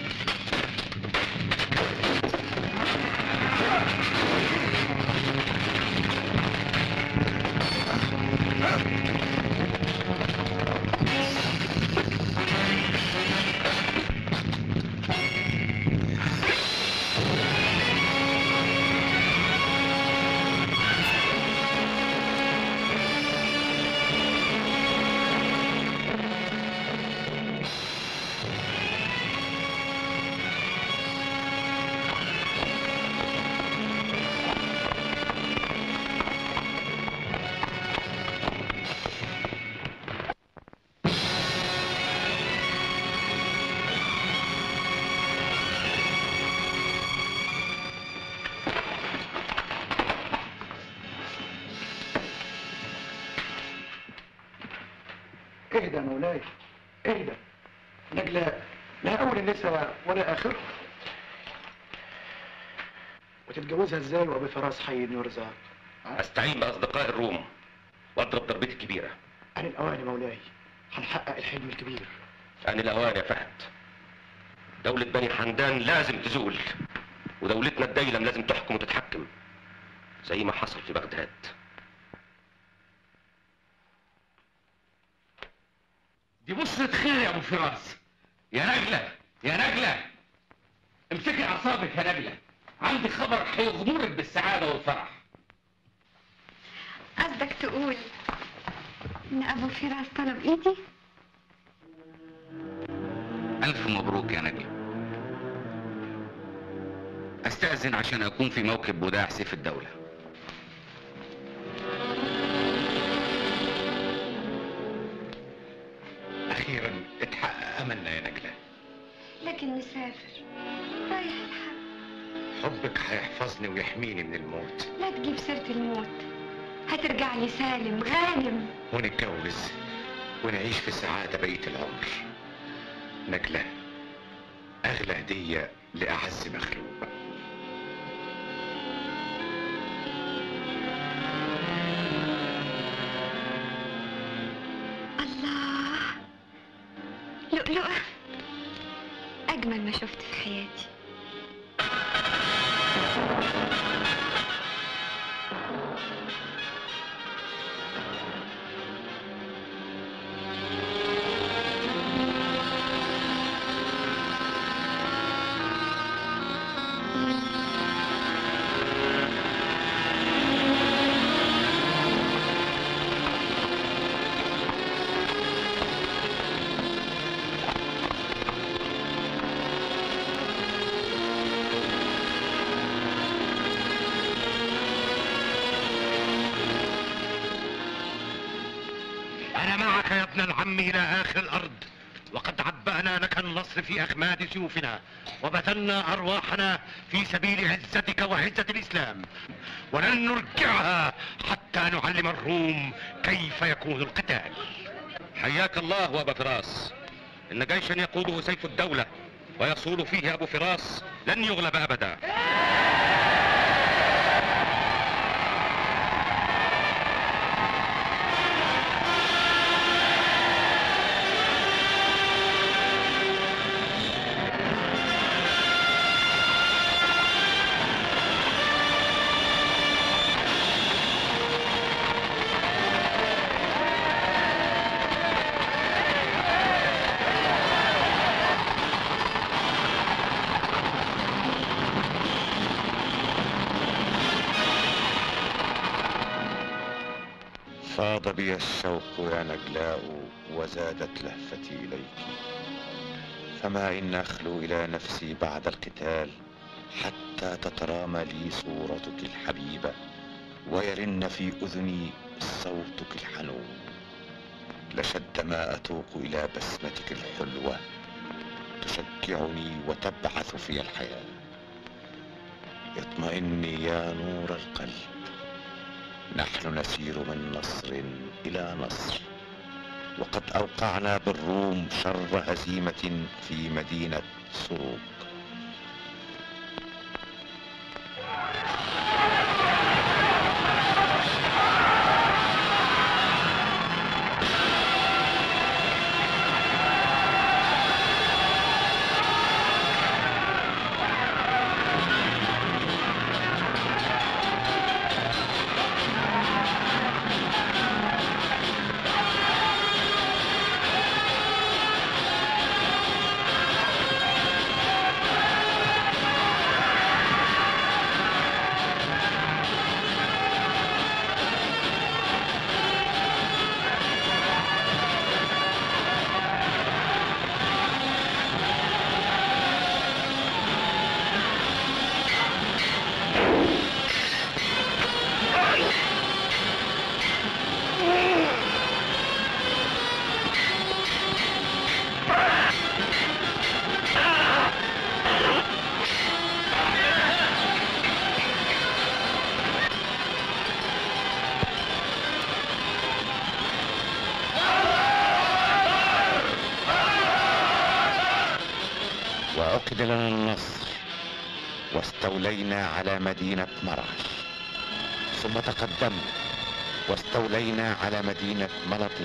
Speaker 2: اهدى يا مولاي اهدى نجلاء لا اول النساء ولا اخر وتتجوزها ازاي وابي فراس حي يرزق
Speaker 13: استعين باصدقاء الروم واضرب ضربتي الكبيره
Speaker 10: عن الاوان يا مولاي هنحقق الحلم الكبير
Speaker 13: آن الأوان يا فهد دولة بني حمدان لازم تزول ودولتنا الديلم لازم تحكم وتتحكم زي ما حصل في بغداد
Speaker 8: دي بشرة خير يا ابو فراس يا نجلة يا نجلة امسكي اعصابك يا نجلة عندي خبر هيغمرك بالسعادة والفرح
Speaker 3: قصدك تقول ان ابو فراس طلب ايدي
Speaker 8: ألف مبروك يا نجلة أستأذن عشان أكون في موكب وداع سيف الدولة
Speaker 1: أخيرا اتحقق أملنا يا نجلة
Speaker 3: لكن مسافر رايح الحق
Speaker 1: حبك هيحفظني ويحميني من الموت
Speaker 3: لا تجيب سيرة الموت هترجع لي سالم غانم
Speaker 1: ونتجوز ونعيش في سعادة بقية العمر نجلة أغلى هدية لأعز مخلوق
Speaker 3: الله لؤلؤة أجمل ما شفت في حياتي
Speaker 1: أنا معك يا ابن العم إلى آخر الأرض وقد عبأنا لك النصر في أخماد سيوفنا وبذلنا أرواحنا في سبيل عزتك وعزة الإسلام ولن نرجعها حتى نعلم الروم كيف يكون القتال
Speaker 13: حياك الله وابا فراس ان جيشا يقوده سيف الدولة ويصول فيه ابو فراس لن يغلب ابدا
Speaker 1: فاض بي الشوق يا نجلاء وزادت لهفتي إليك فما إن أخلو إلى نفسي بعد القتال حتى تترامى لي صورتك الحبيبة ويرن في أذني صوتك الحنون لشد ما أتوق إلى بسمتك الحلوة تشجعني وتبعث في الحياة اطمئني يا نور القلب نحن نسير من نصر إلى نصر وقد أوقعنا بالروم شر هزيمة في مدينة سروق وعقد لنا النصر واستولينا على مدينة مرعش ثم تقدمنا واستولينا على مدينة ملطي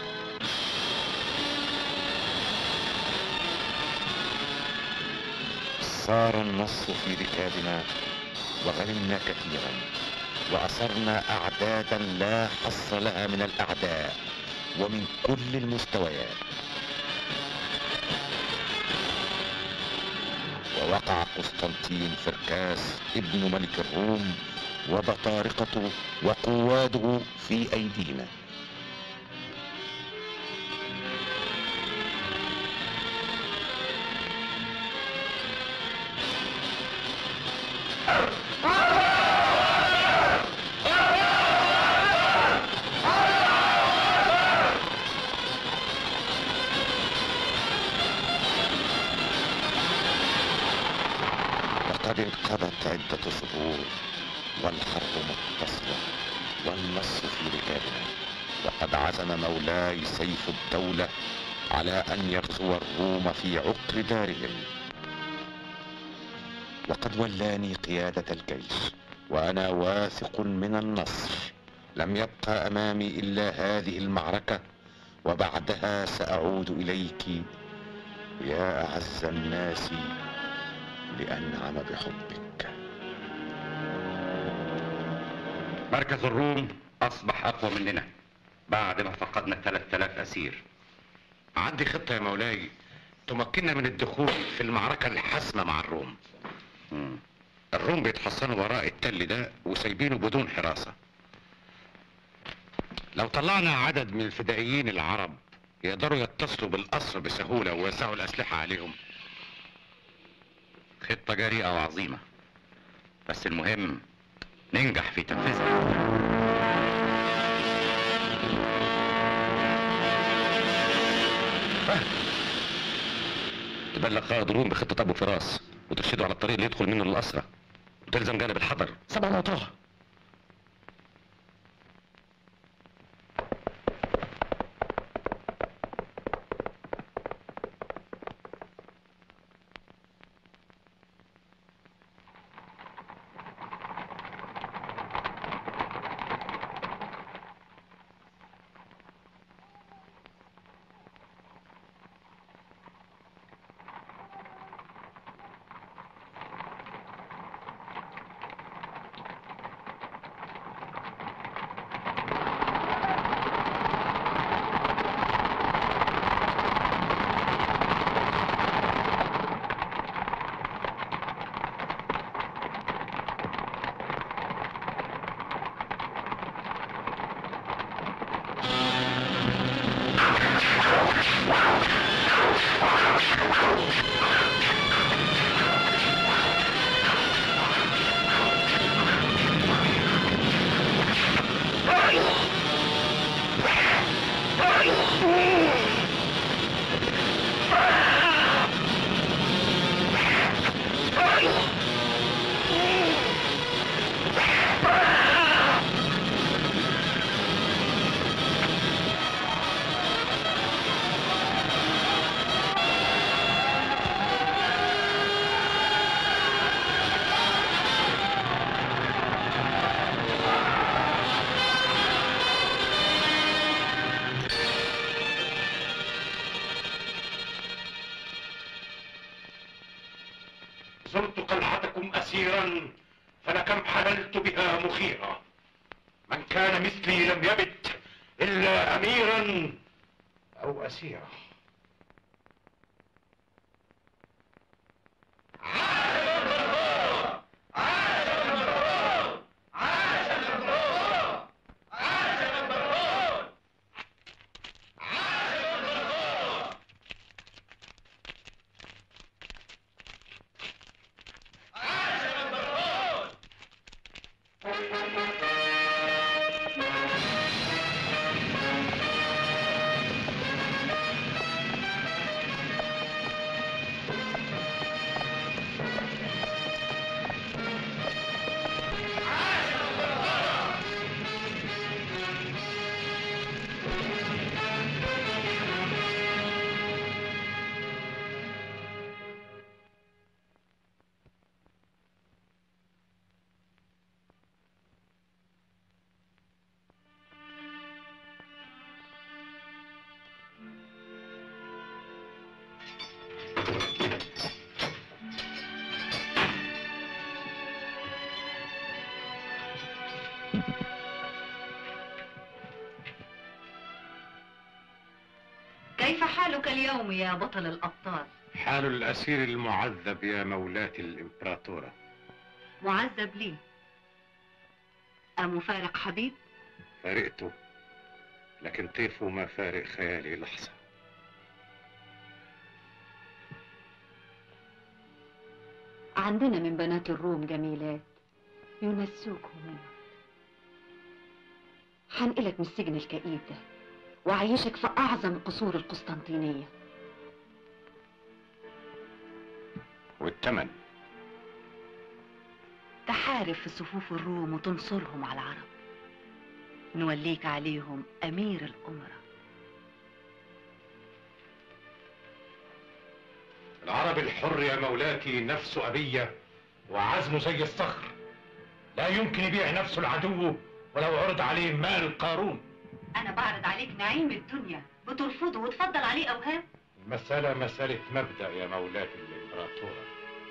Speaker 1: صار النصر في ركابنا وغنمنا كثيرا وأسرنا أعدادا لا حصر لها من الأعداء ومن كل المستويات ووقع قسطنطين فركاس ابن ملك الروم وبطارقته وقواده في أيدينا لقد انقضت عدة شهور والحرب متصلة والنصر في ركابنا وقد عزم مولاي سيف الدولة على أن يغزو الروم في عقر دارهم وقد ولاني قيادة الجيش وأنا واثق من النصر لم يبقى أمامي إلا هذه المعركة وبعدها سأعود إليك يا أعز الناس لأنعم بحبك
Speaker 6: مركز الروم أصبح أقوى مننا بعد ما فقدنا 3000 أسير
Speaker 1: عندي خطة يا مولاي تمكننا من الدخول في المعركة الحاسمة مع الروم الروم بيتحصنوا وراء التل ده وسايبينه بدون حراسة لو طلعنا عدد من الفدائيين العرب يقدروا يتصلوا بالقصر بسهولة ويوزعوا الأسلحة عليهم
Speaker 6: خطة جريئة وعظيمة بس المهم ننجح في تنفيذها
Speaker 13: تبلغ قائد الروم بخطة أبو فراس وترشده على الطريق اللي يدخل منه للأسرة وتلزم جانب الحضر
Speaker 10: سبع وطاها
Speaker 1: مخيرة من كان مثلي لم يبت إلا أميرا أو أسيرا
Speaker 5: كيف حالك اليوم يا بطل الأبطال؟
Speaker 1: حال الأسير المعذب يا مولاتي الإمبراطورة
Speaker 5: معذب لي أمفارق حبيب؟
Speaker 1: فارقته لكن طيفه ما فارق خيالي لحظة
Speaker 5: عندنا من بنات الروم جميلات ينسوك همومك حنقلك من السجن الكئيب ده وعيشك في أعظم قصور القسطنطينية
Speaker 1: والثمن
Speaker 5: تحارب في صفوف الروم وتنصرهم على العرب نوليك عليهم أمير الأمراء
Speaker 1: العربي الحر يا مولاتي نفسه أبية وعزمه زي الصخر لا يمكن يبيع نفسه لعدوه ولو عرض عليه مال قارون
Speaker 5: أنا بعرض عليك نعيم الدنيا بترفضه وتفضل عليه أوهام
Speaker 1: المسألة مسألة مبدأ يا مولاتي الإمبراطورة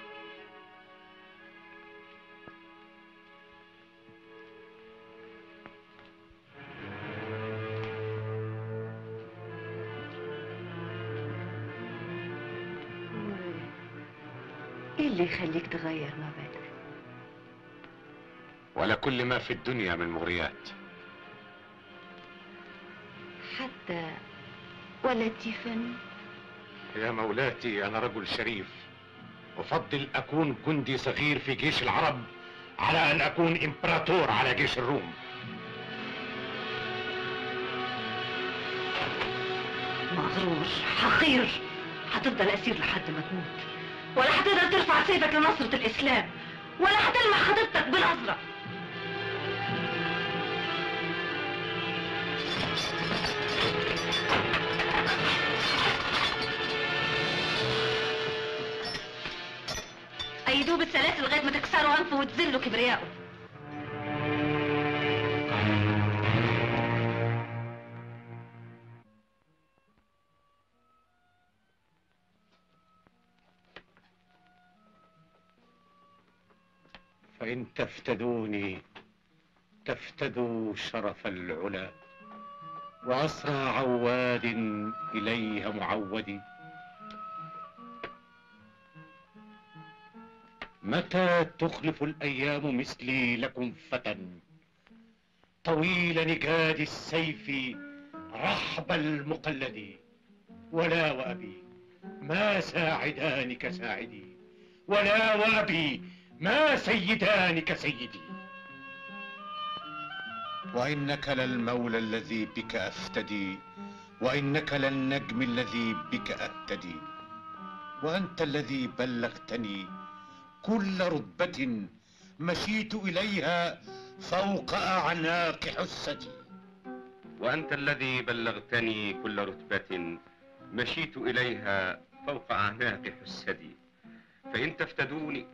Speaker 5: إيه اللي يخليك تغير مبادئك؟
Speaker 1: ولا كل ما في الدنيا من مغريات
Speaker 5: حتى ولا تيفاني
Speaker 1: يا مولاتي أنا رجل شريف أفضل أكون جندي صغير في جيش العرب على أن أكون إمبراطور على جيش الروم
Speaker 5: مغرور حقير هتفضل أسير لحد ما تموت ولا هتقدر ترفع سيفك لنصرة الإسلام ولا هتلمح خطيبتك بنظرة أيدوه بالسلاسل لغاية ما تكسروا أنفه وتذلوا كبرياءه
Speaker 1: فإن تفتدوني تفتدوا شرف العلا وأسرى عواد إليها معودي متى تخلف الأيام مثلي لكم فتى طويل نجاد السيف رحب المقلد ولا وأبي ما ساعدان كساعدي ولا وأبي ما سيدان كسيدي وإنك للمولى الذي بك أفتدي وإنك للنجم الذي بك أهتدي وأنت الذي بلغتني كل رتبة مشيت إليها فوق أعناق حسدي
Speaker 6: وأنت الذي بلغتني كل رتبة مشيت إليها فوق أعناق حسدي فإن تفتدوني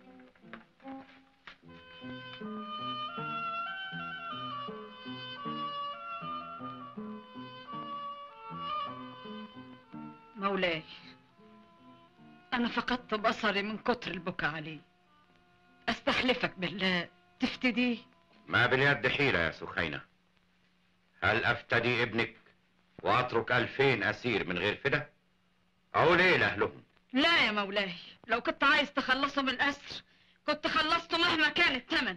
Speaker 5: مولاي أنا فقدت بصري من كتر البكاء عليه أستحلفك بالله تفتديه
Speaker 6: ما باليد حيلة يا سخينة هل أفتدي ابنك وأترك ألفين أسير من غير فدا؟ أو ليه لأهلهم؟
Speaker 5: لا يا مولاي لو كنت عايز تخلصه من الأسر كنت خلصته مهما كان الثمن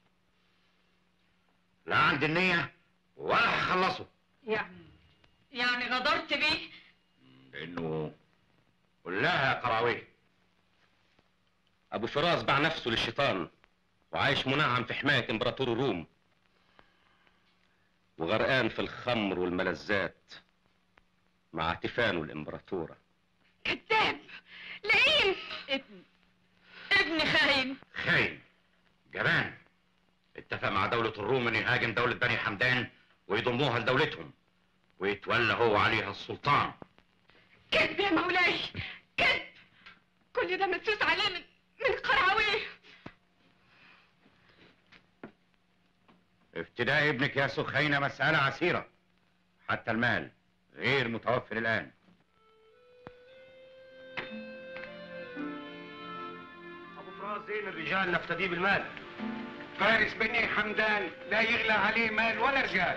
Speaker 6: لا عندي النية ولا هخلصه
Speaker 5: يعني يعني غدرت بيه
Speaker 6: لأنه كلها يا قراويه
Speaker 13: ابو فراس باع نفسه للشيطان وعايش منعم في حماية امبراطور الروم وغرقان في الخمر والملذات مع تيفانو الامبراطورة
Speaker 5: كذاب لئيم ابني ابني خاين
Speaker 6: خاين جبان اتفق مع دولة الروم ان يهاجم دولة بني حمدان ويضموها لدولتهم ويتولى هو عليها السلطان
Speaker 5: كذب يا مولاي كذب كل ده مدسوس عليه من من قراويه
Speaker 6: افتداء ابنك يا سخينة مسألة عسيرة حتى المال غير متوفر الآن
Speaker 2: ابو فراس زين الرجال نفتديه بالمال فارس بني حمدان لا يغلى عليه مال ولا رجال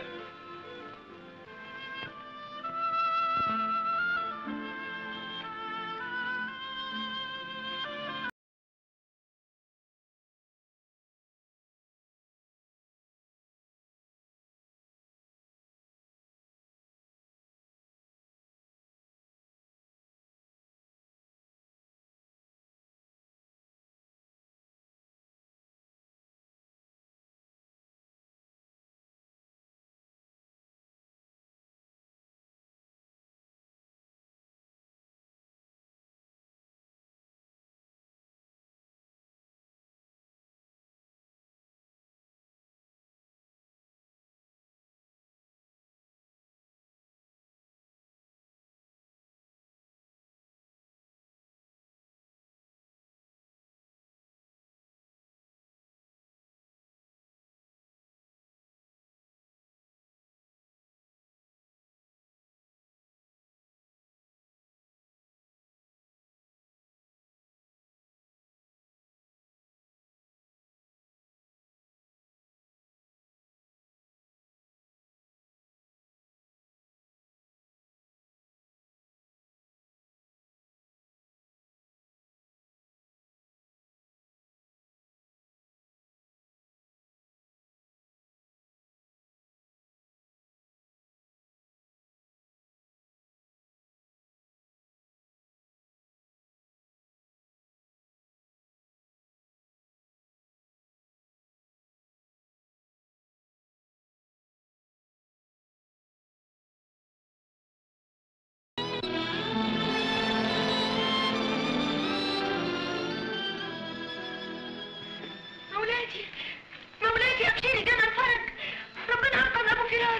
Speaker 3: مولاتي مولاتي ابشري جنى الفرج ربنا انقذ ابو فراس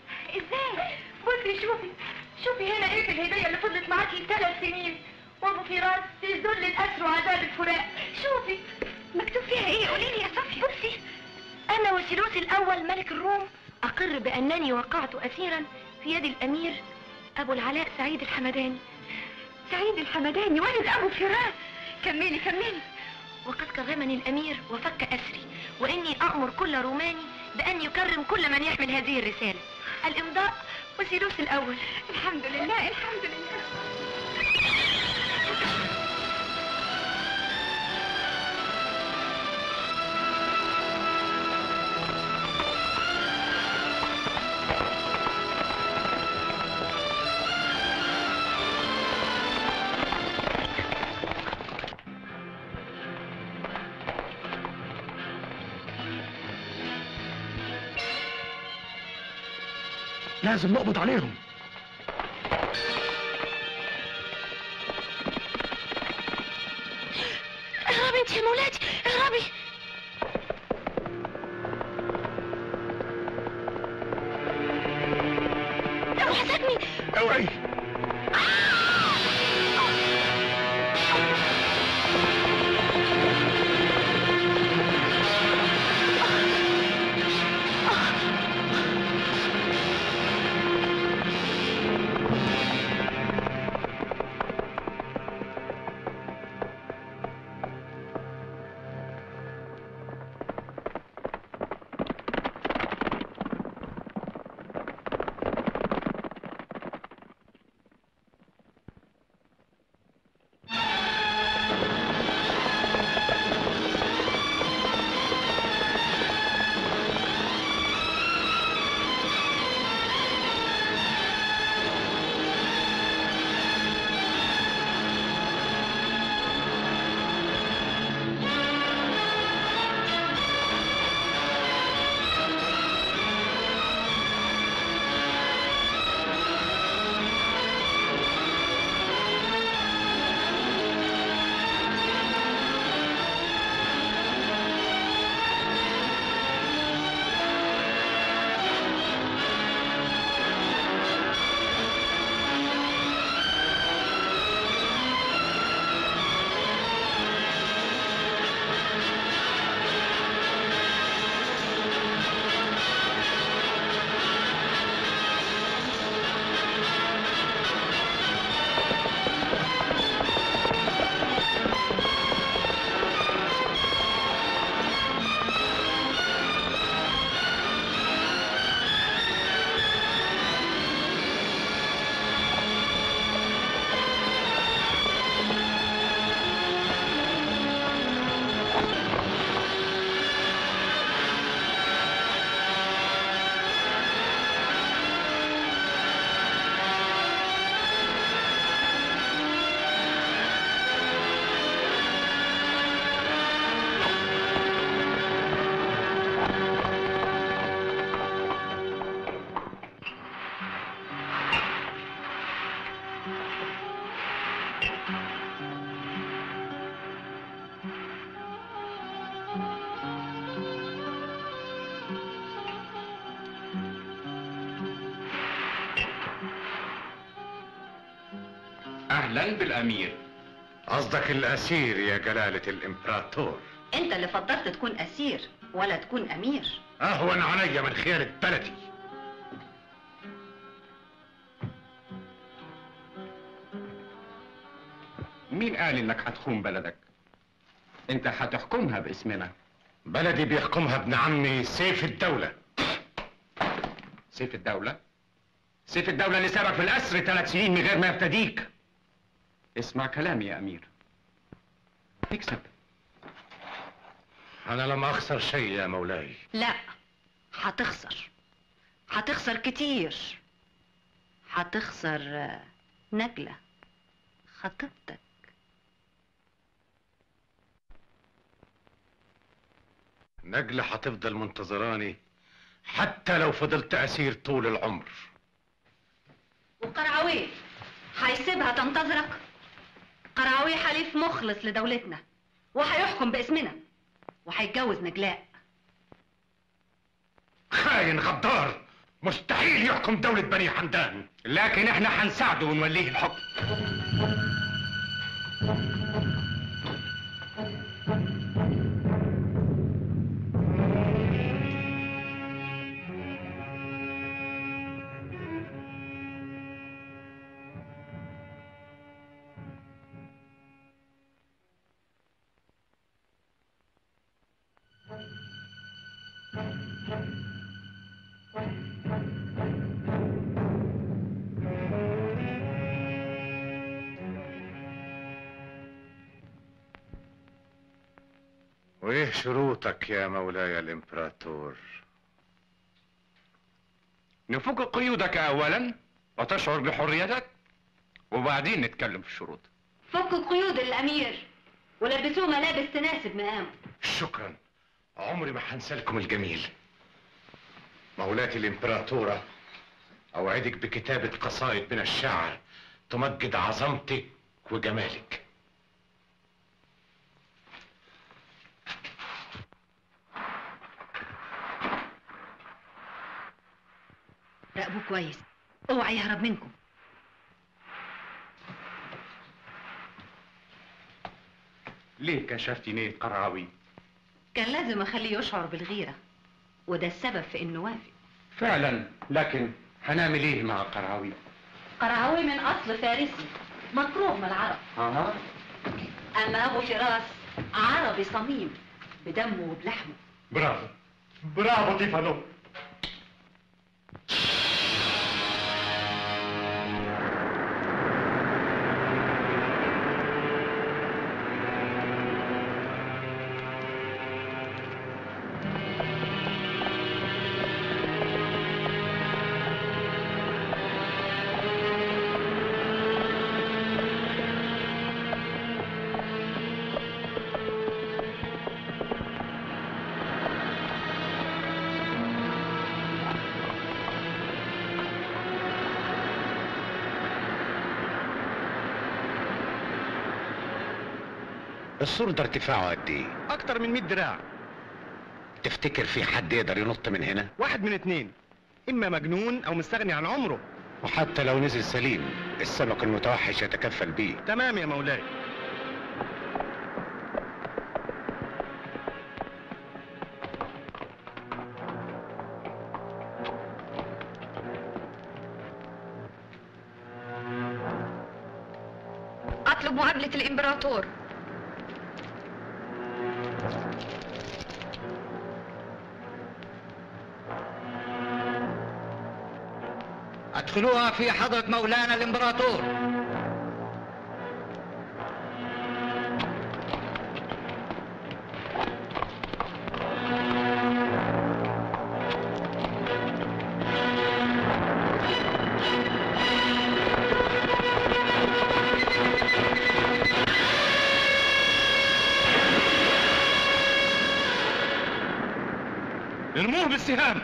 Speaker 3: ازاي بصي شوفي شوفي هنا ايه في الهديه اللي فضلت معاكي ثلاث سنين وابو فراس في ذل الاسر وعذاب الفراق شوفي مكتوب فيها ايه قولي لي يا صفي بصي انا وسيلوس الاول ملك الروم اقر بانني وقعت اسيرا في يد الامير ابو العلاء سعيد الحمداني سعيد الحمداني ولد ابو فراس كملي كملي وقد كرمني الأمير وفك أسري وإني أأمر كل روماني بأن يكرم كل من يحمل هذه الرسالة الإمضاء وسيلوس الأول الحمد لله الحمد لله
Speaker 10: لازم نقبض عليهم
Speaker 4: اهربي انت يا مولاتي اهربي اوعى ساكني
Speaker 10: اوعي
Speaker 7: اهلا بالامير
Speaker 1: قصدك الاسير يا جلالة الامبراطور
Speaker 5: انت اللي فضلت تكون اسير ولا تكون امير
Speaker 1: اهون عليا من خيانة بلدي
Speaker 7: مين قال انك هتخون بلدك انت هتحكمها باسمنا
Speaker 1: بلدي بيحكمها ابن عمي سيف الدولة
Speaker 7: سيف الدولة سيف الدولة اللي سابك في الأسر ثلاث سنين من غير ما يبتديك اسمع كلامي يا أمير تكسب
Speaker 1: انا لم اخسر شيء يا مولاي
Speaker 5: لا هتخسر هتخسر كتير هتخسر آه، نجلة خطيبتك
Speaker 1: نجلة هتفضل منتظراني حتى لو فضلت اسير طول العمر
Speaker 5: وقرعويه هيسيبها تنتظرك قرعويه حليف مخلص لدولتنا وهيحكم باسمنا وهيتجوز نجلاء
Speaker 1: خاين غدار مستحيل يحكم دولة بني حمدان
Speaker 7: لكن احنا هنساعده ونوليه الحكم
Speaker 1: وايه شروطك يا مولاي الامبراطور
Speaker 7: نفك قيودك أولا وتشعر بحريتك وبعدين نتكلم في الشروط
Speaker 5: فكوا قيود الامير ولبسوه ملابس تناسب مقامه
Speaker 1: شكرا عمري ما هنسى لكم الجميل مولاتي الامبراطورة اوعدك بكتابة قصائد من الشعر تمجد عظمتك وجمالك
Speaker 5: راقبوه كويس اوعى يهرب منكم
Speaker 7: ليه كشفتي نية قرعاوي
Speaker 5: كان لازم اخليه يشعر بالغيرة وده السبب في انه وافق
Speaker 7: فعلا لكن هنعمل ايه مع قرعاوي
Speaker 5: قرعوي من اصل فارسي مكروه من العرب
Speaker 7: اها
Speaker 5: اما ابو فراس عربي صميم بدمه وبلحمه
Speaker 1: برافو برافو تيفانو السور ده ارتفاعه قد ايه؟
Speaker 2: اكتر من 100 دراع
Speaker 1: تفتكر في حد يقدر ينط من هنا؟
Speaker 2: واحد من اتنين اما مجنون او مستغني عن عمره
Speaker 1: وحتى لو نزل سليم السمك المتوحش يتكفل بيه
Speaker 2: تمام يا مولاي
Speaker 3: اطلب مقابلة الامبراطور
Speaker 14: ادخلوها في حضرة مولانا الامبراطور
Speaker 2: ارموه بالسهام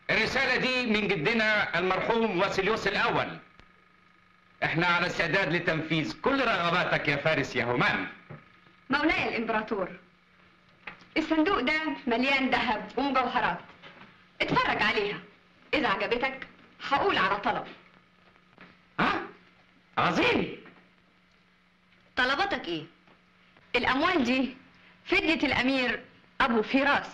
Speaker 7: الرسالة دي من جدنا المرحوم واسيليوس الأول احنا على استعداد لتنفيذ كل رغباتك يا فارس يا هومان
Speaker 3: مولاي الامبراطور الصندوق ده مليان ذهب ومجوهرات اتفرج عليها اذا عجبتك هقول على طلب
Speaker 7: عظيم
Speaker 3: طلباتك ايه الاموال دي فدية الامير ابو فراس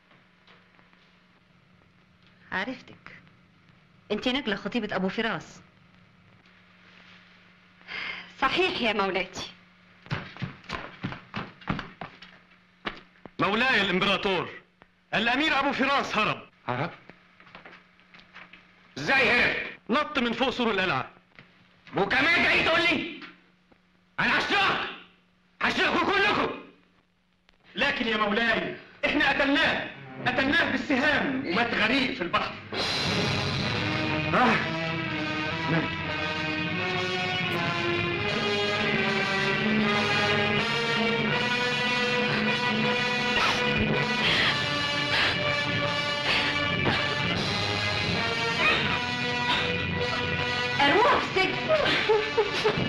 Speaker 5: عرفتك انت نجلة خطيبة ابو فراس
Speaker 3: صحيح يا مولاتي
Speaker 2: مولاي الامبراطور الامير ابو فراس هرب
Speaker 7: هرب ازاي هرب
Speaker 2: نط من فوق سور القلعه
Speaker 7: وكمان جاي تقول لي انا هشتغل هشتغلكم كلكم
Speaker 2: لكن يا مولاي احنا قتلناه قتلناه بالسهام ومات غريق في البحر
Speaker 7: آه.
Speaker 3: اروح سجن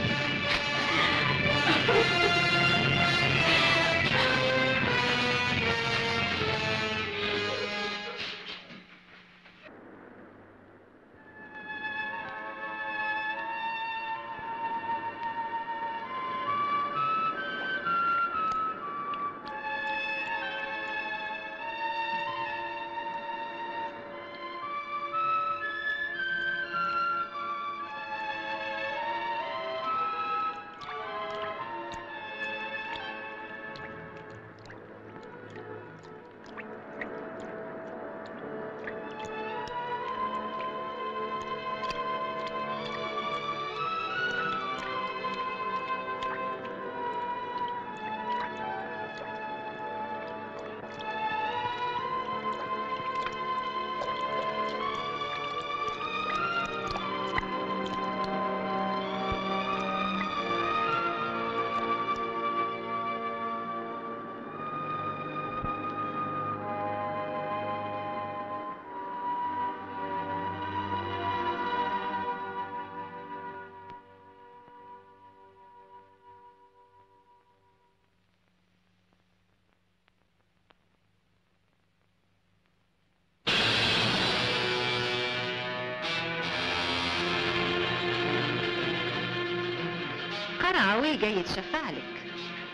Speaker 5: قرعوي جاي يتشفع لك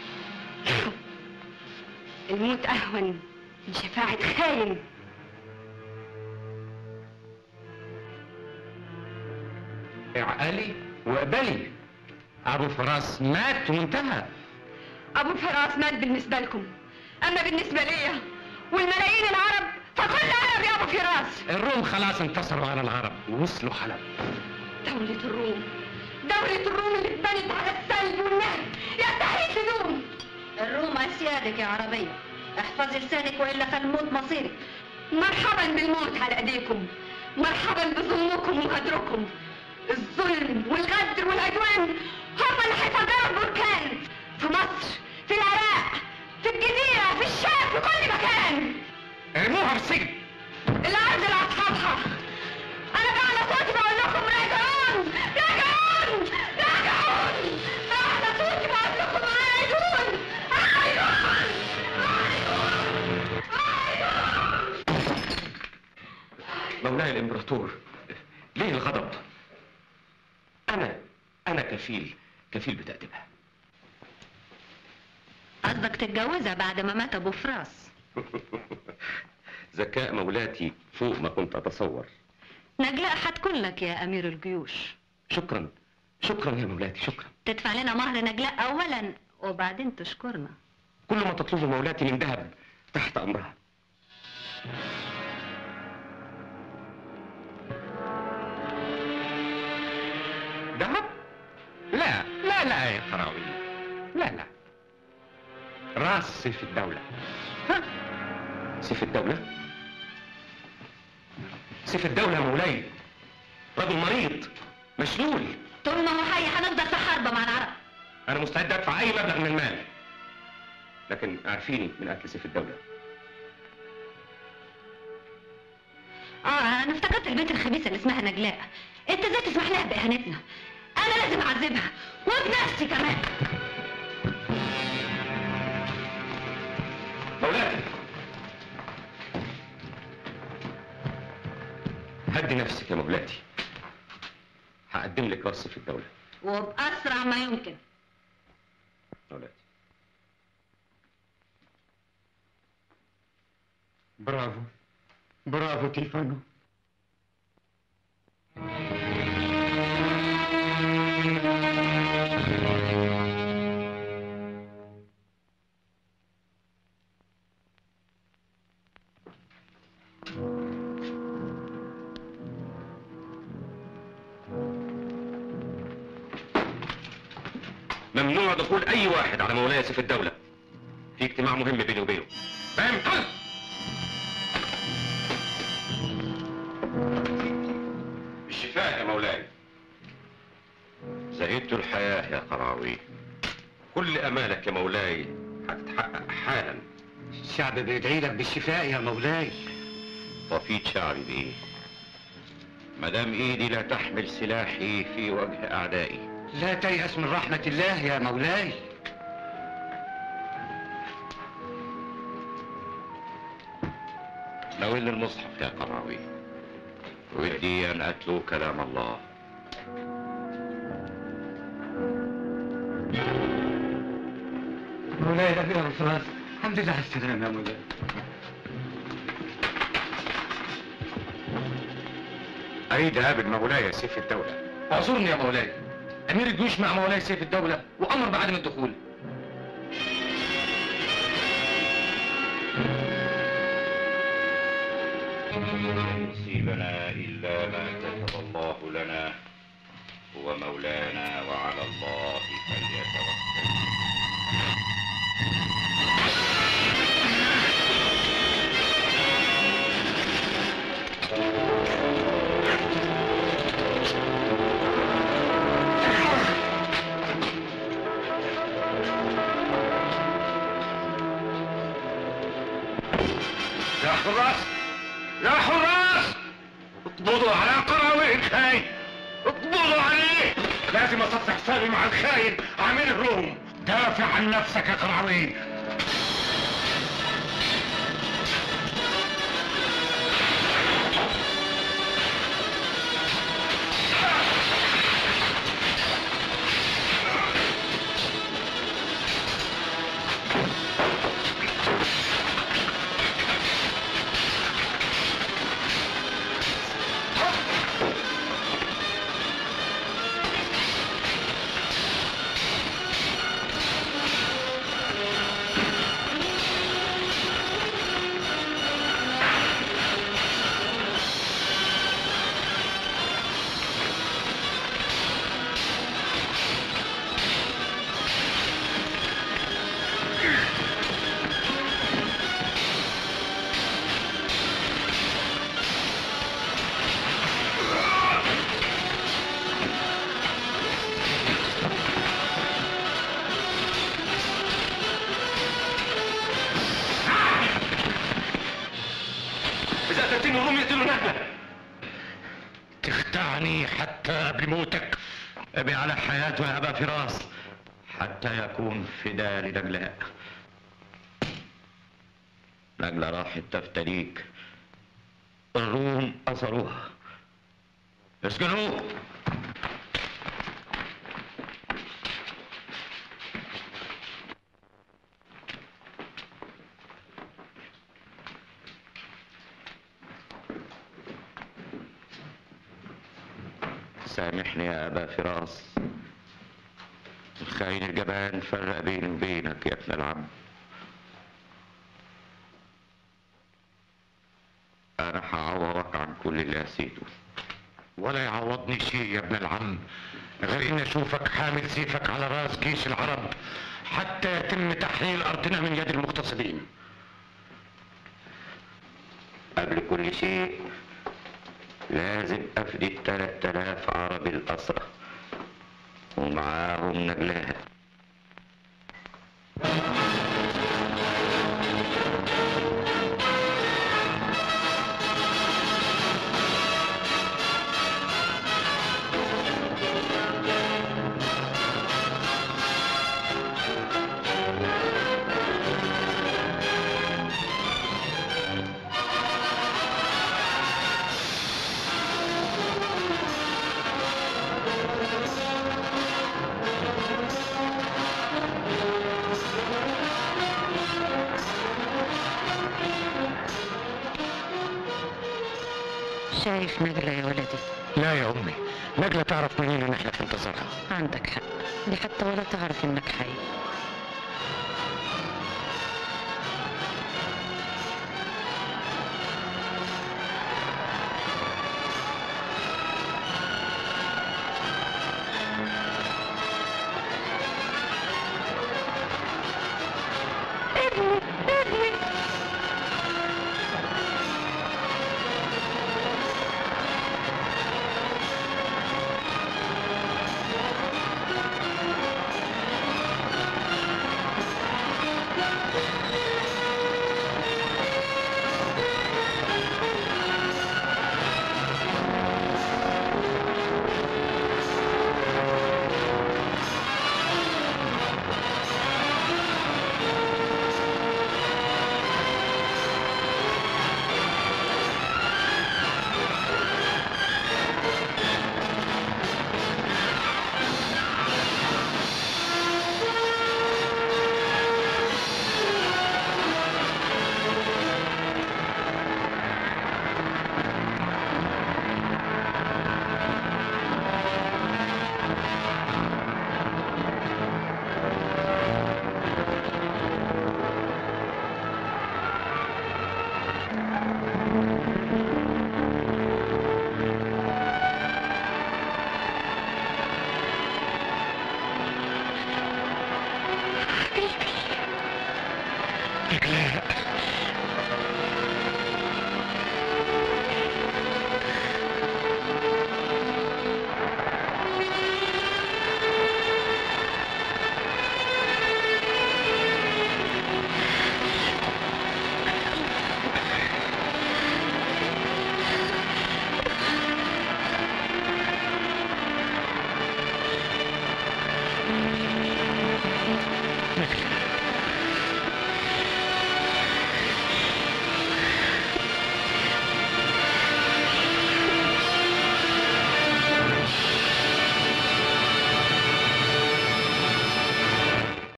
Speaker 3: الموت اهون من شفاعة خاين
Speaker 7: اعقلي واقبلي ابو فراس مات وانتهى
Speaker 3: ابو فراس مات بالنسبة لكم اما بالنسبة ليا والملايين العرب فكل عرب يا ابو فراس
Speaker 7: الروم خلاص انتصروا على العرب ووصلوا حلب
Speaker 3: دولة الروم دولة الروم اللي اتبنت على السلب والنهب يستحيل تدوم
Speaker 5: الروم اسيادك يا عربية احفظي لسانك والا فالموت مصيرك
Speaker 3: مرحبا بالموت على ايديكم مرحبا بظلمكم وغدركم الظلم والغدر والعدوان هم اللي هيفجروا البركان في مصر في العراق في الجزيرة في الشام في كل مكان
Speaker 7: ارموها في السجن
Speaker 3: الارض لاصحابها انا بعلى صوتي بقول لكم راجعون راجعون راجعون بعلى صوتي بقول لكم عايدون عايدون
Speaker 13: مولاي الامبراطور ليه الغضب انا انا كفيل كفيل بتأديبها
Speaker 5: قصدك تتجوزها بعد ما مات ابو فراس
Speaker 13: ذكاء مولاتي فوق ما كنت اتصور
Speaker 5: نجلاء هتكون لك يا امير الجيوش
Speaker 13: شكرا شكرا يا مولاتي شكرا
Speaker 5: تدفع لنا مهر نجلاء اولا وبعدين تشكرنا
Speaker 13: كل ما تطلبه مولاتي من ذهب تحت امرها
Speaker 7: ذهب لا لا لا يا قراوي لا لا راس سيف الدولة
Speaker 13: سيف الدولة سيف الدولة يا مولاي رجل مريض مشلول
Speaker 5: طول ما هو حي هنفضل في حرب مع العرب
Speaker 13: انا مستعد ادفع اي مبلغ من المال لكن اعفيني من قتل سيف الدولة
Speaker 5: اه انا افتكرت البنت الخبيثه اللي اسمها نجلاء انت ازاي تسمح لها باهانتنا انا لازم اعذبها وبنفسي كمان
Speaker 13: مولاي هدي نفسك يا مولاتي هقدم لك وصف في الدولة
Speaker 5: وباسرع ما يمكن
Speaker 13: مولاتي
Speaker 10: برافو برافو تيفانو
Speaker 13: ممنوع دخول اي واحد على مولاي سيف الدولة في اجتماع مهم بيني وبينه فاهم قل بالشفاء يا مولاي زهدت الحياة يا قراوي كل امالك يا مولاي هتتحقق حالا
Speaker 14: الشعب بيدعي لك بالشفاء يا مولاي
Speaker 13: وفيت شعري بايه مدام ايدي لا تحمل سلاحي في وجه اعدائي
Speaker 14: لا تيأس من رحمة الله يا مولاي
Speaker 13: ناولني المصحف يا قراوي ودي ان اتلو كلام الله
Speaker 14: مولاي الأمير الفراس الحمد لله على السلامة يا مولاي
Speaker 1: اريد اقابل مولاي سيف الدولة
Speaker 8: اعذرني يا مولاي امير الجيوش مع مولاي سيف الدولة وامر بعدم الدخول
Speaker 6: لن يصيبنا إلا ما كتب الله لنا هو مولانا وعلى الله فليتوكل
Speaker 1: يا حراس يا حراس اقبضوا على قراوي الخاين اقبضوا عليه لازم اصفي حسابي مع الخاين عميل الروم دافع عن نفسك يا قراوي
Speaker 13: اذا قتلتني الروم يقتلوا نجلة
Speaker 1: تخدعني حتى قبل موتك
Speaker 13: ابي على حياته يا ابا فراس حتى يكون فداء لنجلاء نجلة راحت تفتريك الروم أسروها اسجنوه سامحني يا أبا فراس الخاين الجبان فرق بيني وبينك يا ابن العم أنا هعوضك عن كل اللي نسيته
Speaker 1: ولا يعوضني شيء يا ابن العم غير اني اشوفك حامل سيفك على راس جيش العرب حتى يتم تحرير ارضنا من يد المغتصبين
Speaker 13: قبل كل شيء لازم أفدي التلات آلاف عربي الأسرى ومعاهم نجلاء
Speaker 15: شايف نجلة يا ولدي
Speaker 10: لا يا امي نجلة تعرف منين ان احنا في انتظارها
Speaker 15: عندك حق دي حتى ولا تعرف انك حي